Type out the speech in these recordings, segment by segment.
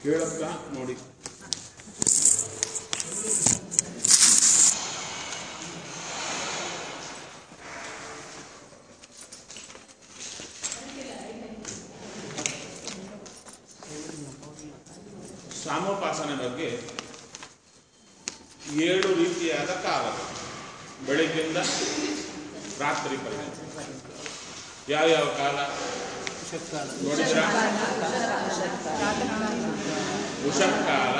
ಕೇಳಕ್ಕ ನೋಡಿ ಸಾಮೋಪಾಸನೆ ಬಗ್ಗೆ ಏಳು ರೀತಿಯಾದ ಕಾಲ ಬೆಳಿಗ್ಗೆಯಿಂದ ರಾತ್ರಿ ಪರ್ಯಂತ ಯಾವ್ಯಾವ ಕಾಲ ನೋಡಿದ್ರ ಉಷಃಕಾಲ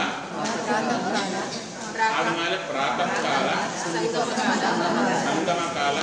ಆದ್ಮೇಲೆ ಪ್ರಾತಃ ಕಾಲ ಸಂಗಮ ಕಾಲ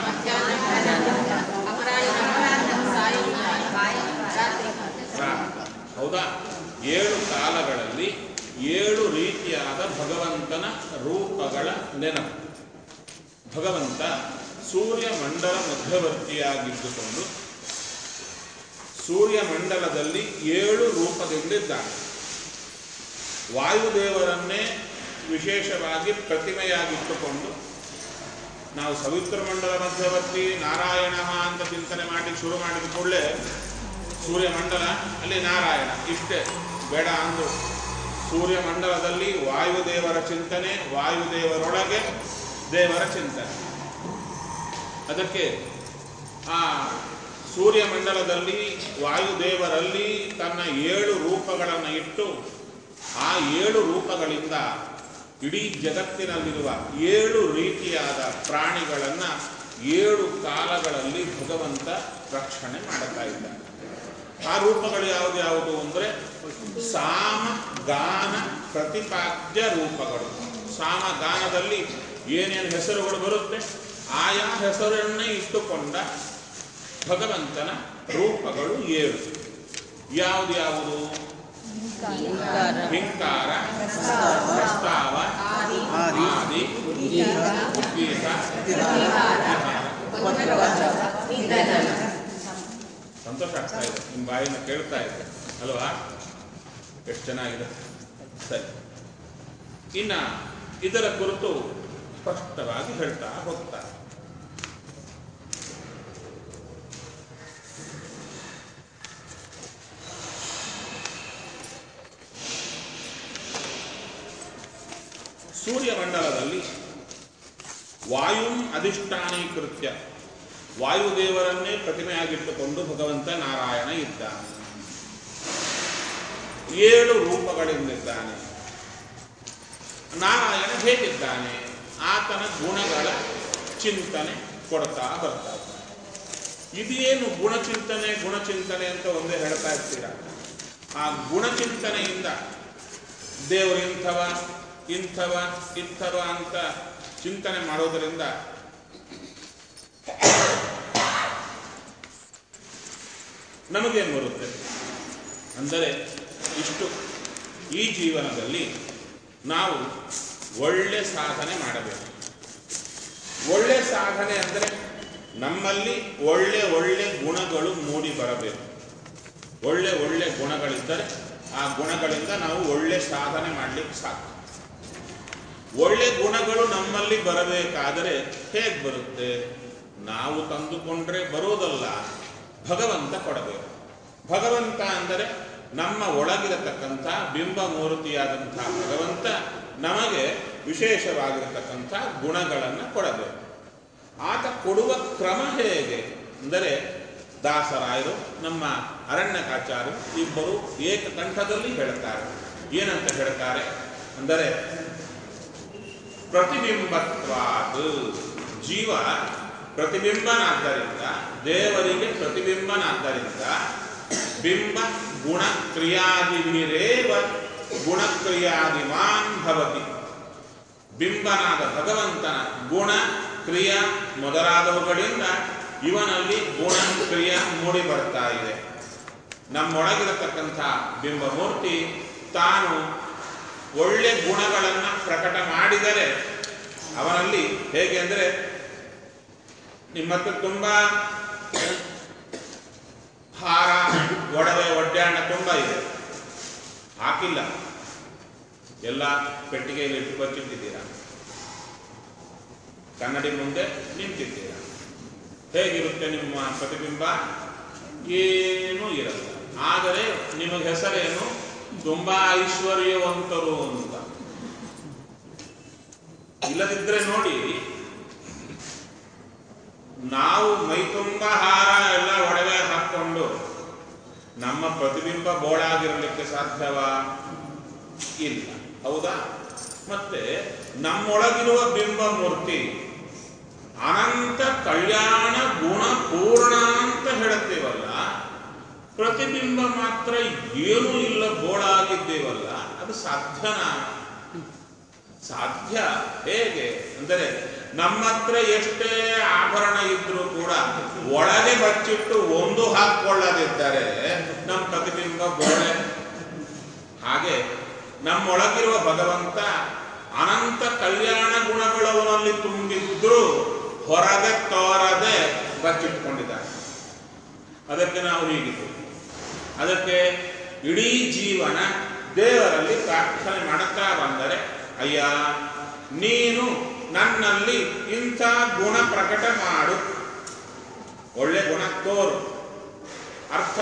ರಾತ್ರಿ ಹೌದಾ ಏಳು ಕಾಲಗಳಲ್ಲಿ ಏಳು ರೀತಿಯಾದ ಭಗವಂತನ ರೂಪಗಳ ನೆನಪು ಭಗವಂತ ಸೂರ್ಯ ಮಂಡಲ ಮಧ್ಯವರ್ತಿಯಾಗಿದ್ದುಕೊಂಡು ಸೂರ್ಯ ಮಂಡಲದಲ್ಲಿ ಏಳು ರೂಪದಿಂದಿದ್ದಾನೆ ವಾಯುದೇವರನ್ನೇ ವಿಶೇಷವಾಗಿ ಪ್ರತಿಮೆಯಾಗಿಟ್ಟುಕೊಂಡು ನಾವು ಸವಿತ್ರ ಮಂಡಲ ಮಧ್ಯವರ್ತಿ ನಾರಾಯಣ ಅಂತ ಚಿಂತನೆ ಮಾಡಿ ಶುರು ಮಾಡಿದ ಕೂಡಲೇ ಸೂರ್ಯಮಂಡಲ ಅಲ್ಲಿ ನಾರಾಯಣ ಇಷ್ಟೇ ಬೇಡ ಅಂದು ಸೂರ್ಯಮಂಡಲದಲ್ಲಿ ವಾಯುದೇವರ ಚಿಂತನೆ ವಾಯುದೇವರೊಳಗೆ ದೇವರ ಚಿಂತನೆ ಅದಕ್ಕೆ ಆ ಸೂರ್ಯಮಂಡಲದಲ್ಲಿ ವಾಯುದೇವರಲ್ಲಿ ತನ್ನ ಏಳು ರೂಪಗಳನ್ನು ಇಟ್ಟು ಆ ಏಳು ರೂಪಗಳಿಂದ ಇಡೀ ಜಗತ್ತಿನಲ್ಲಿರುವ ಏಳು ರೀತಿಯಾದ ಪ್ರಾಣಿಗಳನ್ನು ಏಳು ಕಾಲಗಳಲ್ಲಿ ಭಗವಂತ ರಕ್ಷಣೆ ಮಾಡುತ್ತಾ ಇದ್ದಾನೆ ಆ ರೂಪಗಳು ಯಾವುದು ಯಾವುದು ಅಂದರೆ ಸಾಮ ಗಾನ ಪ್ರತಿಪಾದ್ಯ ರೂಪಗಳು ಸಾಮ ಗಾನದಲ್ಲಿ ಏನೇನು ಹೆಸರುಗಳು ಬರುತ್ತೆ ಆಯಾ ಹೆಸರನ್ನೇ ಇಟ್ಟುಕೊಂಡ ಭಗವಂತನ ರೂಪಗಳು ಏಳು ಯಾವುದು ಯಾವುದು ಹಿಂಕಾರ ಪ್ರಸ್ತಾವ ಆದಿ ಉದ್ಗೀತ ಸಂತೋಷ ಆಗ್ತಾ ಇದೆ ನಿಮ್ಮ ಬಾಯಿನ ಕೇಳ್ತಾ ಇದೆ ಅಲ್ವಾ ಎಷ್ಟು ಚೆನ್ನಾಗಿದೆ ಸರಿ ಇನ್ನ ಇದರ ಕುರಿತು ಸ್ಪಷ್ಟವಾಗಿ ಹೇಳ್ತಾ ಹೋಗ್ತಾರೆ ಸೂರ್ಯಮಂಡಲದಲ್ಲಿ ವಾಯುಂ ಅಧಿಷ್ಠಾನೀಕೃತ್ಯ ವಾಯುದೇವರನ್ನೇ ಪ್ರತಿಮೆಯಾಗಿಟ್ಟುಕೊಂಡು ಭಗವಂತ ನಾರಾಯಣ ಇದ್ದಾನೆ ಏಳು ರೂಪಗಳಿಂದಿದ್ದಾನೆ ನಾರಾಯಣ ಹೇಗಿದ್ದಾನೆ ಆತನ ಗುಣಗಳ ಚಿಂತನೆ ಕೊಡ್ತಾ ಬರ್ತಾ ಇದ್ದಾನೆ. ಇದೇನು ಗುಣಚಿಂತನೆ ಗುಣಚಿಂತನೆ ಅಂತ ಒಂದೇ ಹೇಳ್ತಾ ಇರ್ತೀರ ಆ ಗುಣಚಿಂತನೆಯಿಂದ ದೇವರು ಇಂಥವ ಇಂಥವ ಇಂಥವ ಅಂತ ಚಿಂತನೆ ಮಾಡೋದರಿಂದ ನಮಗೇನು ಬರುತ್ತೆ ಅಂದರೆ ಇಷ್ಟು ಈ ಜೀವನದಲ್ಲಿ ನಾವು ಒಳ್ಳೆ ಸಾಧನೆ ಮಾಡಬೇಕು ಒಳ್ಳೆ ಸಾಧನೆ ಅಂದರೆ ನಮ್ಮಲ್ಲಿ ಒಳ್ಳೆ ಒಳ್ಳೆ ಗುಣಗಳು ಮೂಡಿ ಬರಬೇಕು ಒಳ್ಳೆ ಒಳ್ಳೆ ಗುಣಗಳಿದ್ದರೆ ಆ ಗುಣಗಳಿಂದ ನಾವು ಒಳ್ಳೆ ಸಾಧನೆ ಮಾಡಲಿಕ್ಕೆ ಸಾಧ್ಯ ಒಳ್ಳೆ ಗುಣಗಳು ನಮ್ಮಲ್ಲಿ ಬರಬೇಕಾದರೆ ಹೇಗೆ ಬರುತ್ತೆ ನಾವು ತಂದುಕೊಂಡ್ರೆ ಬರೋದಲ್ಲ ಭಗವಂತ ಕೊಡಬೇಕು ಭಗವಂತ ಅಂದರೆ ನಮ್ಮ ಒಳಗಿರತಕ್ಕಂಥ ಬಿಂಬ ಮೂರ್ತಿಯಾದಂಥ ಭಗವಂತ ನಮಗೆ ವಿಶೇಷವಾಗಿರತಕ್ಕಂಥ ಗುಣಗಳನ್ನು ಕೊಡಬೇಕು ಆತ ಕೊಡುವ ಕ್ರಮ ಹೇಗೆ ಅಂದರೆ ದಾಸರಾಯರು ನಮ್ಮ ಅರಣ್ಯಕಾಚಾರ್ಯರು ಇಬ್ಬರು ಏಕಕಂಠದಲ್ಲಿ ಹೇಳ್ತಾರೆ ಏನಂತ ಹೇಳ್ತಾರೆ ಅಂದರೆ ಪ್ರತಿಬಿಂಬತ್ವಾತ್ ಜೀವ ಪ್ರತಿಬಿಂಬನಾದ್ದರಿಂದ ದೇವರಿಗೆ ಪ್ರತಿಬಿಂಬನಾದ್ದರಿಂದ ಬಿಂಬ ಗುಣ ಕ್ರಿಯಾದಿಭಿರೇವ ಗುಣಕ್ರಿಯಾದಿಮಾನ್ ಭವತಿ ಬಿಂಬನಾದ ಭಗವಂತನ ಗುಣ ಕ್ರಿಯಾ ಮೊದಲಾದವುಗಳಿಂದ ಇವನಲ್ಲಿ ಗುಣ ಕ್ರಿಯೆ ಮೂಡಿ ಬರ್ತಾ ಇದೆ ನಮ್ಮೊಳಗಿರತಕ್ಕಂಥ ಬಿಂಬಮೂರ್ತಿ ತಾನು ಒಳ್ಳೆ ಗುಣಗಳನ್ನು ಪ್ರಕಟ ಮಾಡಿದರೆ ಅವನಲ್ಲಿ ಹೇಗೆ ಅಂದರೆ ನಿಮ್ಮ ಹತ್ರ ತುಂಬ ಹಾರ ಒಡವೆ ಒಡ್ಯಾಣ ತುಂಬ ಇದೆ ಹಾಕಿಲ್ಲ ಎಲ್ಲ ಪೆಟ್ಟಿಗೆಯಲ್ಲಿ ಇಟ್ಟು ಬಚ್ಚಿಟ್ಟಿದ್ದೀರಾ ಕನ್ನಡಿ ಮುಂದೆ ನಿಂತಿದ್ದೀರಾ ಹೇಗಿರುತ್ತೆ ನಿಮ್ಮ ಪ್ರತಿಬಿಂಬ ಏನೂ ಇರಲ್ಲ ಆದರೆ ನಿಮಗೆ ಹೆಸರೇನು ತುಂಬಾ ಐಶ್ವರ್ಯವಂತರು ಅಂತ ಇಲ್ಲದಿದ್ರೆ ನೋಡಿ ನಾವು ಮೈತುಂಬ ಹಾರ ಎಲ್ಲ ಒಡವೆ ಹಾಕೊಂಡು ನಮ್ಮ ಪ್ರತಿಬಿಂಬ ಬೋಳಾಗಿರಲಿಕ್ಕೆ ಸಾಧ್ಯವಾ ಇಲ್ಲ ಹೌದಾ ಮತ್ತೆ ನಮ್ಮೊಳಗಿರುವ ಬಿಂಬ ಮೂರ್ತಿ ಅನಂತ ಕಲ್ಯಾಣ ಗುಣ ಪೂರ್ಣ ಅಂತ ಹೇಳುತ್ತೇವಲ್ಲ ಪ್ರತಿಬಿಂಬ ಮಾತ್ರ ಏನೂ ಇಲ್ಲ ಬೋಳಾಗಿದ್ದೇವಲ್ಲ ಅದು ಸಾಧ್ಯನಾ ಸಾಧ್ಯ ಹೇಗೆ ಅಂದರೆ ನಮ್ಮ ಹತ್ರ ಎಷ್ಟೇ ಆಭರಣ ಇದ್ರೂ ಕೂಡ ಒಳಗೆ ಬಚ್ಚಿಟ್ಟು ಒಂದು ಹಾಕೊಳ್ಳದಿದ್ದರೆ ನಮ್ಮ ಪ್ರತಿಬಿಂಬ ಬೋಳೆ ಹಾಗೆ ನಮ್ಮೊಳಗಿರುವ ಭಗವಂತ ಅನಂತ ಕಲ್ಯಾಣ ಗುಣಗಳವನಲ್ಲಿ ತುಂಬಿದ್ರೂ ಹೊರಗೆ ತೋರದೆ ಬಚ್ಚಿಟ್ಕೊಂಡಿದ್ದಾರೆ ಅದಕ್ಕೆ ನಾವು ಹೀಗಿದ್ದು ಅದಕ್ಕೆ ಇಡೀ ಜೀವನ ದೇವರಲ್ಲಿ ಪ್ರಾರ್ಥನೆ ಮಾಡುತ್ತಾ ಬಂದರೆ ಅಯ್ಯ ನೀನು ನನ್ನಲ್ಲಿ ಇಂಥ ಗುಣ ಪ್ರಕಟ ಮಾಡು ಒಳ್ಳೆ ಗುಣ ತೋರು ಅರ್ಥ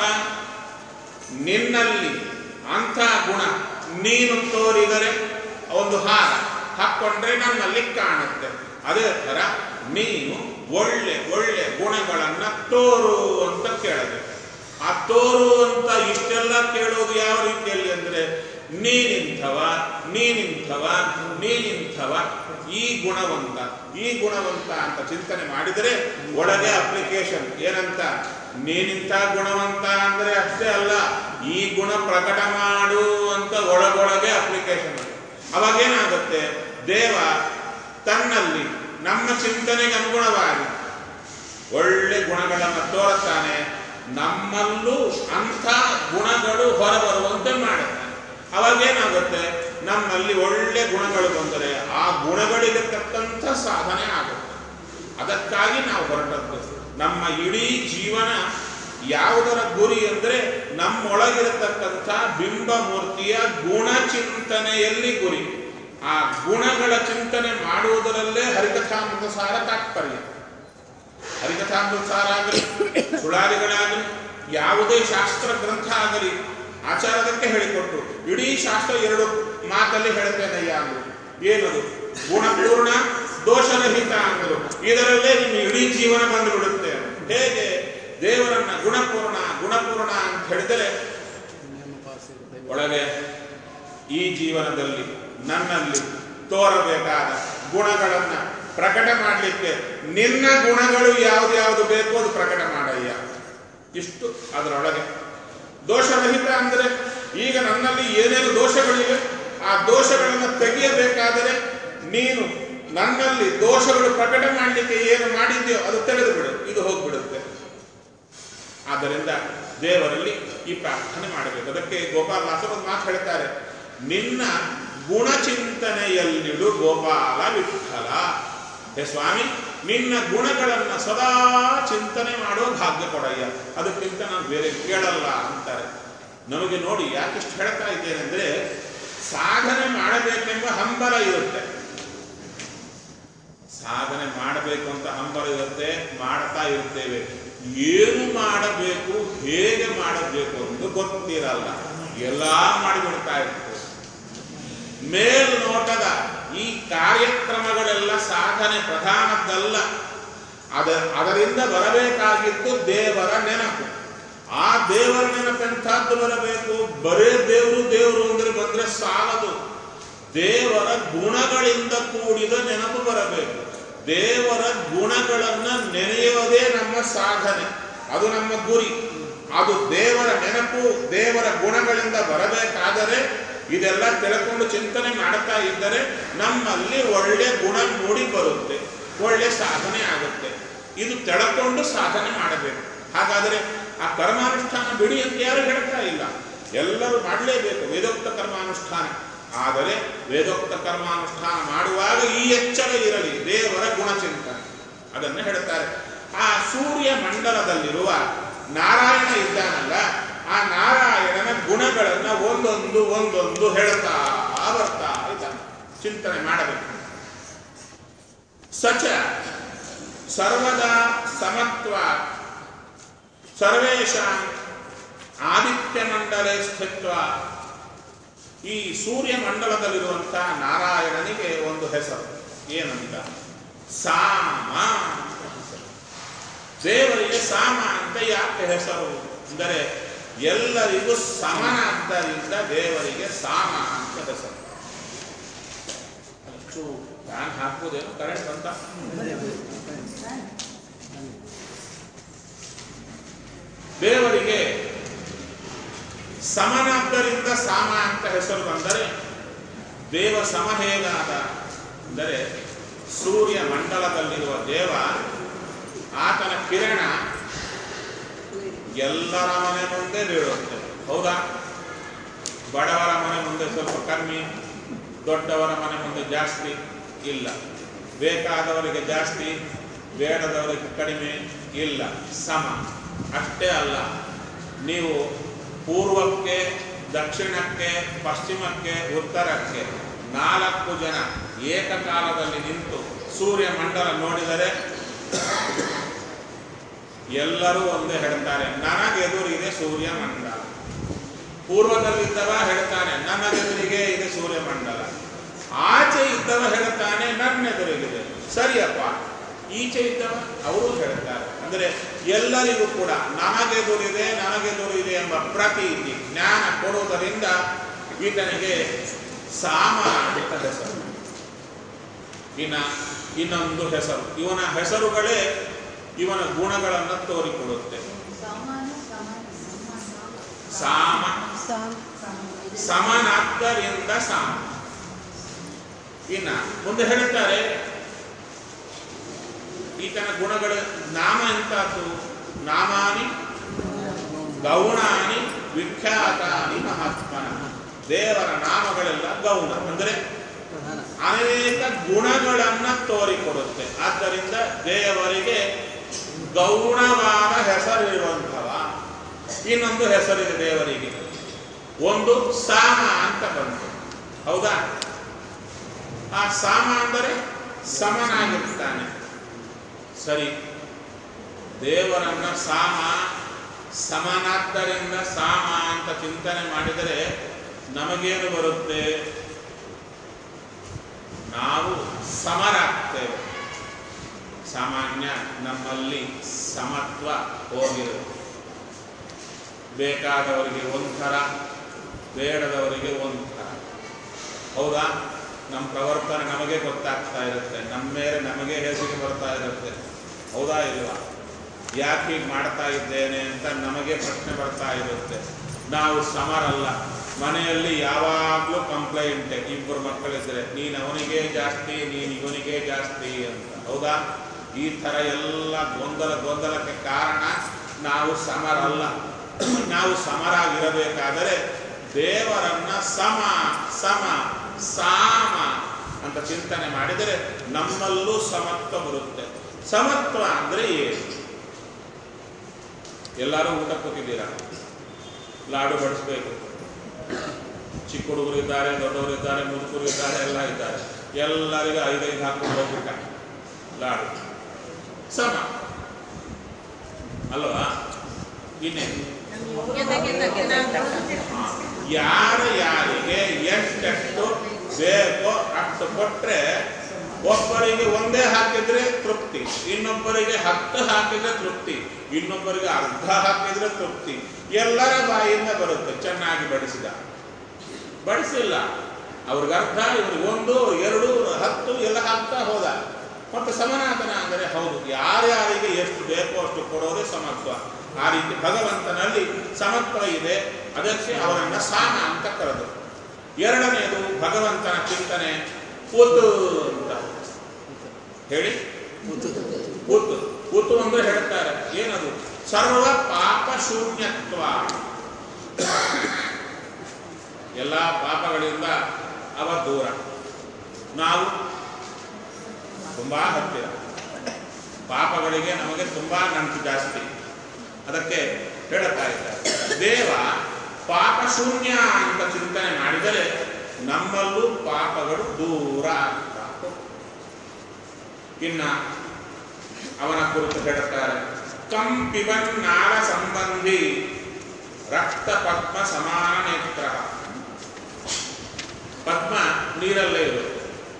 ನಿನ್ನಲ್ಲಿ ಅಂಥ ಗುಣ ನೀನು ತೋರಿದರೆ ಒಂದು ಹಾರ ಹಾಕ್ಕೊಂಡ್ರೆ ನನ್ನಲ್ಲಿ ಕಾಣುತ್ತೆ ಅದೇ ಥರ ನೀನು ಒಳ್ಳೆ ಒಳ್ಳೆ ಗುಣಗಳನ್ನ ತೋರು ಅಂತ ಕೇಳಬೇಕು ಆ ತೋರು ಅಂತ ಇಷ್ಟೆಲ್ಲ ಕೇಳೋದು ಯಾವ ರೀತಿಯಲ್ಲಿ ಅಂದ್ರೆ ನೀನಿಂಥವ ನೀನಿಂಥವ ನೀನಿಂಥವ ಈ ಗುಣವಂತ ಈ ಗುಣವಂತ ಅಂತ ಚಿಂತನೆ ಮಾಡಿದರೆ ಒಳಗೆ ಅಪ್ಲಿಕೇಶನ್ ಏನಂತ ನೀನಿಂಥ ಗುಣವಂತ ಅಂದ್ರೆ ಅಷ್ಟೇ ಅಲ್ಲ ಈ ಗುಣ ಪ್ರಕಟ ಮಾಡು ಅಂತ ಒಳಗೊಳಗೆ ಅಪ್ಲಿಕೇಶನ್ ಅವಾಗೇನಾಗುತ್ತೆ ದೇವ ತನ್ನಲ್ಲಿ ನಮ್ಮ ಚಿಂತನೆಗೆ ಅನುಗುಣವಾಗಿ ಒಳ್ಳೆ ಗುಣಗಳನ್ನು ತೋರುತ್ತಾನೆ ನಮ್ಮಲ್ಲೂ ಅಂಥ ಗುಣಗಳು ಹೊರಬರುವಂತೆ ಮಾಡುತ್ತಾನೆ ಅವಾಗೇನಾಗುತ್ತೆ ನಮ್ಮಲ್ಲಿ ಒಳ್ಳೆ ಗುಣಗಳು ಬಂದರೆ ಆ ಗುಣಗಳಿಗೆ ತಕ್ಕಂಥ ಸಾಧನೆ ಆಗುತ್ತೆ ಅದಕ್ಕಾಗಿ ನಾವು ಹೊರಟದ್ದು ನಮ್ಮ ಇಡೀ ಜೀವನ ಯಾವುದರ ಗುರಿ ಅಂದರೆ ನಮ್ಮೊಳಗಿರತಕ್ಕಂಥ ಬಿಂಬ ಮೂರ್ತಿಯ ಗುಣ ಚಿಂತನೆಯಲ್ಲಿ ಗುರಿ ಆ ಗುಣಗಳ ಚಿಂತನೆ ಮಾಡುವುದರಲ್ಲೇ ಹರಿಕಥಾಮೃತ ಸಾರ ತಾತ್ಪರ್ಯ ಹರಿಕಥಾಮೃತ ಸಾರ ಆಗಲಿ ಸುಳಾದಿಗಳಾಗಲಿ ಯಾವುದೇ ಶಾಸ್ತ್ರ ಗ್ರಂಥ ಆಗಲಿ ಆಚಾರದಕ್ಕೆ ಹೇಳಿಕೊಟ್ರು ಇಡೀ ಶಾಸ್ತ್ರ ಎರಡು ಮಾತಲ್ಲಿ ಹೇಳ್ತೇನಯ್ಯ ಅಂದ್ರು ಏನದು ಗುಣಪೂರ್ಣ ದೋಷರಹಿತ ಅಂದರು ಇದರಲ್ಲೇ ನಿಮ್ಮ ಇಡೀ ಜೀವನ ಬಂದು ಬಿಡುತ್ತೆ ಹೇಗೆ ದೇವರನ್ನ ಗುಣಪೂರ್ಣ ಗುಣಪೂರ್ಣ ಅಂತ ಹೇಳಿದರೆ ಒಳಗೆ ಈ ಜೀವನದಲ್ಲಿ ನನ್ನಲ್ಲಿ ತೋರಬೇಕಾದ ಗುಣಗಳನ್ನ ಪ್ರಕಟ ಮಾಡಲಿಕ್ಕೆ ನಿನ್ನ ಗುಣಗಳು ಯಾವ್ದು ಬೇಕು ಅದು ಪ್ರಕಟ ಮಾಡಯ್ಯ ಇಷ್ಟು ಅದರೊಳಗೆ ದೋಷರಹಿತ ಅಂದರೆ ಈಗ ನನ್ನಲ್ಲಿ ಏನೇನು ದೋಷಗಳಿವೆ ಆ ದೋಷಗಳನ್ನು ತೆಗೆಯಬೇಕಾದರೆ ನೀನು ನನ್ನಲ್ಲಿ ದೋಷಗಳು ಪ್ರಕಟ ಮಾಡಲಿಕ್ಕೆ ಏನು ಮಾಡಿದ್ಯೋ ಅದು ತೆಗೆದು ಬಿಡು ಇದು ಹೋಗ್ಬಿಡುತ್ತೆ ಆದ್ದರಿಂದ ದೇವರಲ್ಲಿ ಈ ಪ್ರಾರ್ಥನೆ ಮಾಡಬೇಕು ಅದಕ್ಕೆ ಗೋಪಾಲ ದಾಸರು ಮಾತು ಹೇಳ್ತಾರೆ ನಿನ್ನ ಗುಣಚಿಂತನೆಯಲ್ಲಿಡು ಗೋಪಾಲ ವಿಠಲ ಹೇ ಸ್ವಾಮಿ ನಿನ್ನ ಗುಣಗಳನ್ನು ಸದಾ ಚಿಂತನೆ ಮಾಡೋ ಭಾಗ್ಯ ಕೊಡಯ್ಯ ಅದಕ್ಕಿಂತ ನಾನು ಬೇರೆ ಕೇಳಲ್ಲ ಅಂತಾರೆ ನಮಗೆ ನೋಡಿ ಯಾಕಿಷ್ಟು ಹೇಳ್ತಾ ಇದ್ದೇನೆ ಅಂದ್ರೆ ಸಾಧನೆ ಮಾಡಬೇಕೆಂಬ ಹಂಬಲ ಇರುತ್ತೆ ಸಾಧನೆ ಮಾಡಬೇಕು ಅಂತ ಹಂಬಲ ಇರುತ್ತೆ ಮಾಡ್ತಾ ಇರ್ತೇವೆ ಏನು ಮಾಡಬೇಕು ಹೇಗೆ ಮಾಡಬೇಕು ಅಂತ ಗೊತ್ತಿರಲ್ಲ ಎಲ್ಲ ಮಾಡಿಬಿಡ್ತಾ ಇರ್ತೇವೆ ಮೇಲ್ನೋಟದ ಈ ಕಾರ್ಯಕ್ರಮಗಳೆಲ್ಲ ಸಾಧನೆ ಪ್ರಧಾನದ್ದಲ್ಲ ಅದ ಅದರಿಂದ ಬರಬೇಕಾಗಿದ್ದು ದೇವರ ನೆನಪು ಆ ದೇವರ ನೆನಪೆಂಥದ್ದು ಬರಬೇಕು ಬರೇ ದೇವರು ದೇವರು ಅಂದ್ರೆ ಬಂದ್ರೆ ಸಾಲದು ದೇವರ ಗುಣಗಳಿಂದ ಕೂಡಿದ ನೆನಪು ಬರಬೇಕು ದೇವರ ಗುಣಗಳನ್ನ ನೆನೆಯೋದೇ ನಮ್ಮ ಸಾಧನೆ ಅದು ನಮ್ಮ ಗುರಿ ಅದು ದೇವರ ನೆನಪು ದೇವರ ಗುಣಗಳಿಂದ ಬರಬೇಕಾದರೆ ಇದೆಲ್ಲ ತಿಳ್ಕೊಂಡು ಚಿಂತನೆ ಮಾಡ್ತಾ ಇದ್ದರೆ ನಮ್ಮಲ್ಲಿ ಒಳ್ಳೆ ಗುಣ ಮೂಡಿ ಬರುತ್ತೆ ಒಳ್ಳೆ ಸಾಧನೆ ಆಗುತ್ತೆ ಇದು ತಿಳ್ಕೊಂಡು ಸಾಧನೆ ಮಾಡಬೇಕು ಹಾಗಾದರೆ ಆ ಕರ್ಮಾನುಷ್ಠಾನ ಬಿಡಿ ಅಂತ ಯಾರು ಹೇಳ್ತಾ ಇಲ್ಲ ಎಲ್ಲರೂ ಮಾಡಲೇಬೇಕು ವೇದೋಕ್ತ ಕರ್ಮಾನುಷ್ಠಾನ ಆದರೆ ವೇದೋಕ್ತ ಕರ್ಮಾನುಷ್ಠಾನ ಮಾಡುವಾಗ ಈ ಎಚ್ಚರ ಇರಲಿ ದೇವರ ಗುಣಚಿಂತನೆ ಅದನ್ನು ಹೇಳ್ತಾರೆ ಆ ಸೂರ್ಯ ಮಂಡಲದಲ್ಲಿರುವ ನಾರಾಯಣ ಇದ್ದಾನಲ್ಲ ಆ ನಾರಾಯಣನ ಗುಣಗಳನ್ನ ಒಂದೊಂದು ಒಂದೊಂದು ಹೇಳ್ತಾ ಬರ್ತಾ ಇದ್ದಾನೆ ಚಿಂತನೆ ಮಾಡಬೇಕು ಸಚ ಸರ್ವದಾ ಸಮತ್ವ ಸರ್ವೇಷಾಂ ಆದಿತ್ಯ ಮಂಡಲೇ ಸ್ಥಿತ್ವ ಈ ಸೂರ್ಯ ಮಂಡಲದಲ್ಲಿರುವಂಥ ನಾರಾಯಣನಿಗೆ ಒಂದು ಹೆಸರು ಏನಂತ ಸಾಮ ಅಂತ ಹೆಸರು ದೇವರಿಗೆ ಸಾಮ ಅಂತ ಯಾಕೆ ಹೆಸರು ಅಂದರೆ ಎಲ್ಲರಿಗೂ ಸಮನಾದ್ದರಿಂದ ದೇವರಿಗೆ ಸಾಮ ಅಂತ ಹೆಸರು ಹೆಚ್ಚು ಫ್ಯಾನ್ ಹಾಕ್ಬೋದೇನು ಕರೆಂಟ್ ಅಂತ ದೇವರಿಗೆ ಸಮನಾದ್ದರಿಂದ ಸಾಮ ಅಂತ ಹೆಸರು ಬಂದರೆ ದೇವ ಸಮ ಹೇಗಾದ ಅಂದರೆ ಸೂರ್ಯ ಮಂಡಲದಲ್ಲಿರುವ ದೇವ ಆತನ ಕಿರಣ ಎಲ್ಲರ ಮನೆ ಮುಂದೆ ಬೀಳುತ್ತೆ ಹೌದಾ ಬಡವರ ಮನೆ ಮುಂದೆ ಸ್ವಲ್ಪ ಕಮ್ಮಿ ದೊಡ್ಡವರ ಮನೆ ಮುಂದೆ ಜಾಸ್ತಿ ಇಲ್ಲ ಬೇಕಾದವರಿಗೆ ಜಾಸ್ತಿ ಬೇಡದವರಿಗೆ ಕಡಿಮೆ ಇಲ್ಲ ಸಮ ಅಷ್ಟೇ ಅಲ್ಲ ನೀವು ಪೂರ್ವಕ್ಕೆ ದಕ್ಷಿಣಕ್ಕೆ ಪಶ್ಚಿಮಕ್ಕೆ ಉತ್ತರಕ್ಕೆ ನಾಲ್ಕು ಜನ ಏಕಕಾಲದಲ್ಲಿ ನಿಂತು ಸೂರ್ಯ ಮಂಡಲ ನೋಡಿದರೆ ಎಲ್ಲರೂ ಒಂದೇ ಹೇಳ್ತಾರೆ ನನಗೆದುರಿಗೆ ಸೂರ್ಯ ಮಂಡಲ ಪೂರ್ವದಲ್ಲಿದ್ದವ ಹೇಳ್ತಾನೆ ನನ್ನೆದುರಿಗೆ ಇದೆ ಸೂರ್ಯ ಮಂಡಲ ಆಚೆ ಇದ್ದವ ಹೇಳ್ತಾನೆ ನನ್ನೆದುರಿಗಿದೆ ಸರಿಯಪ್ಪ ಈಚೆ ಇದ್ದವ ಅವರು ಹೇಳ್ತಾರೆ ಅಂದರೆ ಎಲ್ಲರಿಗೂ ಕೂಡ ನನಗೆದುರಿದೆ ನನಗೆದುರಿದೆ ಎಂಬ ಪ್ರತೀತಿ ಜ್ಞಾನ ಕೊಡುವುದರಿಂದ ಈತನಿಗೆ ಸಾಮ ಅಂತ ಹೆಸರು ಇನ್ನ ಇನ್ನೊಂದು ಹೆಸರು ಇವನ ಹೆಸರುಗಳೇ ಇವನ ಗುಣಗಳನ್ನು ತೋರಿಕೊಡುತ್ತೆ ಸಾಮಾನು ಸಮಾನ ಸಾಮ ಸಮನಾದ್ದರಿಂದ ಸಾಮ ಇನ್ನ ಮುಂದೆ ಹೇಳುತ್ತಾರೆ ಈತನ ಗುಣಗಳ ನಾಮ ಎಂತಾತು ನಾಮಾನಿ ಗೌಣಾನಿ ವಿಖ್ಯಾತಾನಿ ಮಹಾತ್ಮನ ದೇವರ ನಾಮಗಳೆಲ್ಲ ಗೌಣ ಅಂದರೆ ಅನೇಕ ಗುಣಗಳನ್ನ ತೋರಿಕೊಡುತ್ತೆ ಆದ್ದರಿಂದ ದೇವರಿಗೆ ಗೌಣವಾದ ಹೆಸರಿರುವಂಥವ ಇನ್ನೊಂದು ಹೆಸರಿದೆ ದೇವರಿಗೆ ಒಂದು ಸಾಮ ಅಂತ ಬಂತು ಹೌದಾ ಆ ಸಾಮ ಅಂದರೆ ಸಮನಾಗಿರ್ತಾನೆ ಸರಿ ದೇವರನ್ನ ಸಾಮ ಸಮನಾದ್ದರಿಂದ ಸಾಮ ಅಂತ ಚಿಂತನೆ ಮಾಡಿದರೆ ನಮಗೇನು ಬರುತ್ತೆ ನಾವು ಸಮರಾಗ್ತೇವೆ ಸಾಮಾನ್ಯ ನಮ್ಮಲ್ಲಿ ಸಮತ್ವ ಹೋಗಿರುತ್ತೆ ಬೇಕಾದವರಿಗೆ ಒಂಥರ ಬೇಡದವರಿಗೆ ಒಂಥರ ಹೌದಾ ನಮ್ಮ ಪ್ರವರ್ತನೆ ನಮಗೆ ಗೊತ್ತಾಗ್ತಾ ಇರುತ್ತೆ ನಮ್ಮ ಮೇಲೆ ನಮಗೆ ಹೆಸರಿಗೆ ಬರ್ತಾ ಇರುತ್ತೆ ಹೌದಾ ಇಲ್ವಾ ಯಾಕೆ ಹೀಗೆ ಮಾಡ್ತಾ ಇದ್ದೇನೆ ಅಂತ ನಮಗೆ ಪ್ರಶ್ನೆ ಬರ್ತಾ ಇರುತ್ತೆ ನಾವು ಸಮರಲ್ಲ ಮನೆಯಲ್ಲಿ ಯಾವಾಗಲೂ ಕಂಪ್ಲೇಂಟ್ ಇಬ್ಬರು ಮಕ್ಕಳಿದ್ರೆ ನೀನು ಅವನಿಗೆ ಜಾಸ್ತಿ ನೀನು ಇವನಿಗೆ ಜಾಸ್ತಿ ಅಂತ ಹೌದಾ ಈ ಥರ ಎಲ್ಲ ಗೊಂದಲ ಗೊಂದಲಕ್ಕೆ ಕಾರಣ ನಾವು ಸಮರಲ್ಲ ನಾವು ಸಮರಾಗಿರಬೇಕಾದರೆ ದೇವರನ್ನ ಸಮ ಸಮ ಸಾಮ ಅಂತ ಚಿಂತನೆ ಮಾಡಿದರೆ ನಮ್ಮಲ್ಲೂ ಸಮತ್ವ ಬರುತ್ತೆ ಸಮತ್ವ ಅಂದ್ರೆ ಏನು ಎಲ್ಲರೂ ಊಟ ಕೂತಿದ್ದೀರಾ ಲಾಡು ಬಡಿಸ್ಬೇಕು ಚಿಕ್ಕ ಹುಡುಗರು ಇದ್ದಾರೆ ದೊಡ್ಡವರು ಇದ್ದಾರೆ ಮುದುಕರು ಇದ್ದಾರೆ ಎಲ್ಲ ಇದ್ದಾರೆ ಎಲ್ಲರಿಗೂ ಐದೈದು ಹಾಕೊಂಡು ಹೋಗ್ಬಿಟ್ಟ ಲಾಡು ಸಮ ಅಲ್ವಾ ಇನ್ನೇನು ಯಾರು ಯಾರಿಗೆ ಎಷ್ಟೆಷ್ಟು ಬೇಕೋ ಅಷ್ಟು ಕೊಟ್ರೆ ಒಬ್ಬರಿಗೆ ಒಂದೇ ಹಾಕಿದ್ರೆ ತೃಪ್ತಿ ಇನ್ನೊಬ್ಬರಿಗೆ ಹತ್ತು ಹಾಕಿದ್ರೆ ತೃಪ್ತಿ ಇನ್ನೊಬ್ಬರಿಗೆ ಅರ್ಧ ಹಾಕಿದ್ರೆ ತೃಪ್ತಿ ಎಲ್ಲರ ಬಾಯಿಂದ ಬರುತ್ತೆ ಚೆನ್ನಾಗಿ ಬಡಿಸಿದ ಬಡಿಸಿಲ್ಲ ಅವ್ರಿಗೆ ಅರ್ಧ ಇವ್ರಿಗೆ ಒಂದು ಎರಡು ಹತ್ತು ಎಲ್ಲ ಹಾಕ್ತಾ ಹೋದ ಮತ್ತೆ ಸಮನಾತನ ಅಂದರೆ ಹೌದು ಯಾರ್ಯಾರಿಗೆ ಎಷ್ಟು ಬೇಕೋ ಅಷ್ಟು ಕೊಡೋದೇ ಸಮತ್ವ ಆ ರೀತಿ ಭಗವಂತನಲ್ಲಿ ಸಮತ್ವ ಇದೆ ಅದಕ್ಕೆ ಅವರನ್ನ ಸಾಮ ಅಂತ ಕರೆದು ಎರಡನೆಯದು ಭಗವಂತನ ಚಿಂತನೆ ಕೂತು ಅಂತ ಹೇಳಿ ಕೂತು ಕೂತು ಅಂದ್ರೆ ಹೇಳ್ತಾರೆ ಏನದು ಸರ್ವ ಪಾಪ ಶೂನ್ಯತ್ವ ಎಲ್ಲ ಪಾಪಗಳಿಂದ ಅವ ದೂರ ನಾವು ತುಂಬಾ ಹತ್ತಿರ ಪಾಪಗಳಿಗೆ ನಮಗೆ ತುಂಬಾ ನಂಟು ಜಾಸ್ತಿ ಅದಕ್ಕೆ ಹೇಳುತ್ತಾ ಇದ್ದಾರೆ ದೇವ ಪಾಪ ಶೂನ್ಯ ಅಂತ ಚಿಂತನೆ ಮಾಡಿದರೆ ನಮ್ಮಲ್ಲೂ ಪಾಪಗಳು ದೂರ ಆಗ್ತಾ ಹೋಗ್ತವೆ. ಇನ್ನ ಅವನ ಕುರಿತು ಹೇಳುತ್ತಾರೆ ಕಂಪಿಬನ್ ನಾಳ ಸಂಬಂಧಿ ರಕ್ತ ಪದ್ಮ ಸಮಾನ ನೇತ್ರ ಪದ್ಮ ನೀರಲ್ಲೇ ಇರುತ್ತೆ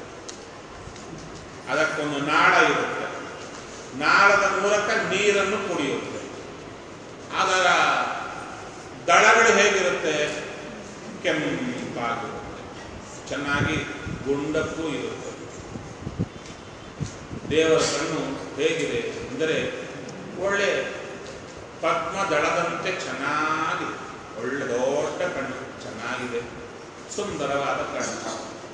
ಅದಕ್ಕೊಂದು ನಾಳ ಇರುತ್ತೆ ನಾಳದ ಮೂಲಕ ನೀರನ್ನು ಕುಡಿಯುತ್ತೆ ಅದರ ದಳಗಳು ಹೇಗಿರುತ್ತೆ ಕೆಂಪಾಗಿರುತ್ತೆ ಚೆನ್ನಾಗಿ ಗುಂಡಕ್ಕೂ ಇರುತ್ತೆ ದೇವರ ಕಣ್ಣು ಹೇಗಿದೆ ಅಂದರೆ ಒಳ್ಳೆ ಪದ್ಮ ದಳದಂತೆ ಚೆನ್ನಾಗಿದೆ ಒಳ್ಳೆ ದೊಡ್ಡ ಕಣ್ಣು ಚೆನ್ನಾಗಿದೆ ಸುಂದರವಾದ ಕಣ್ಣು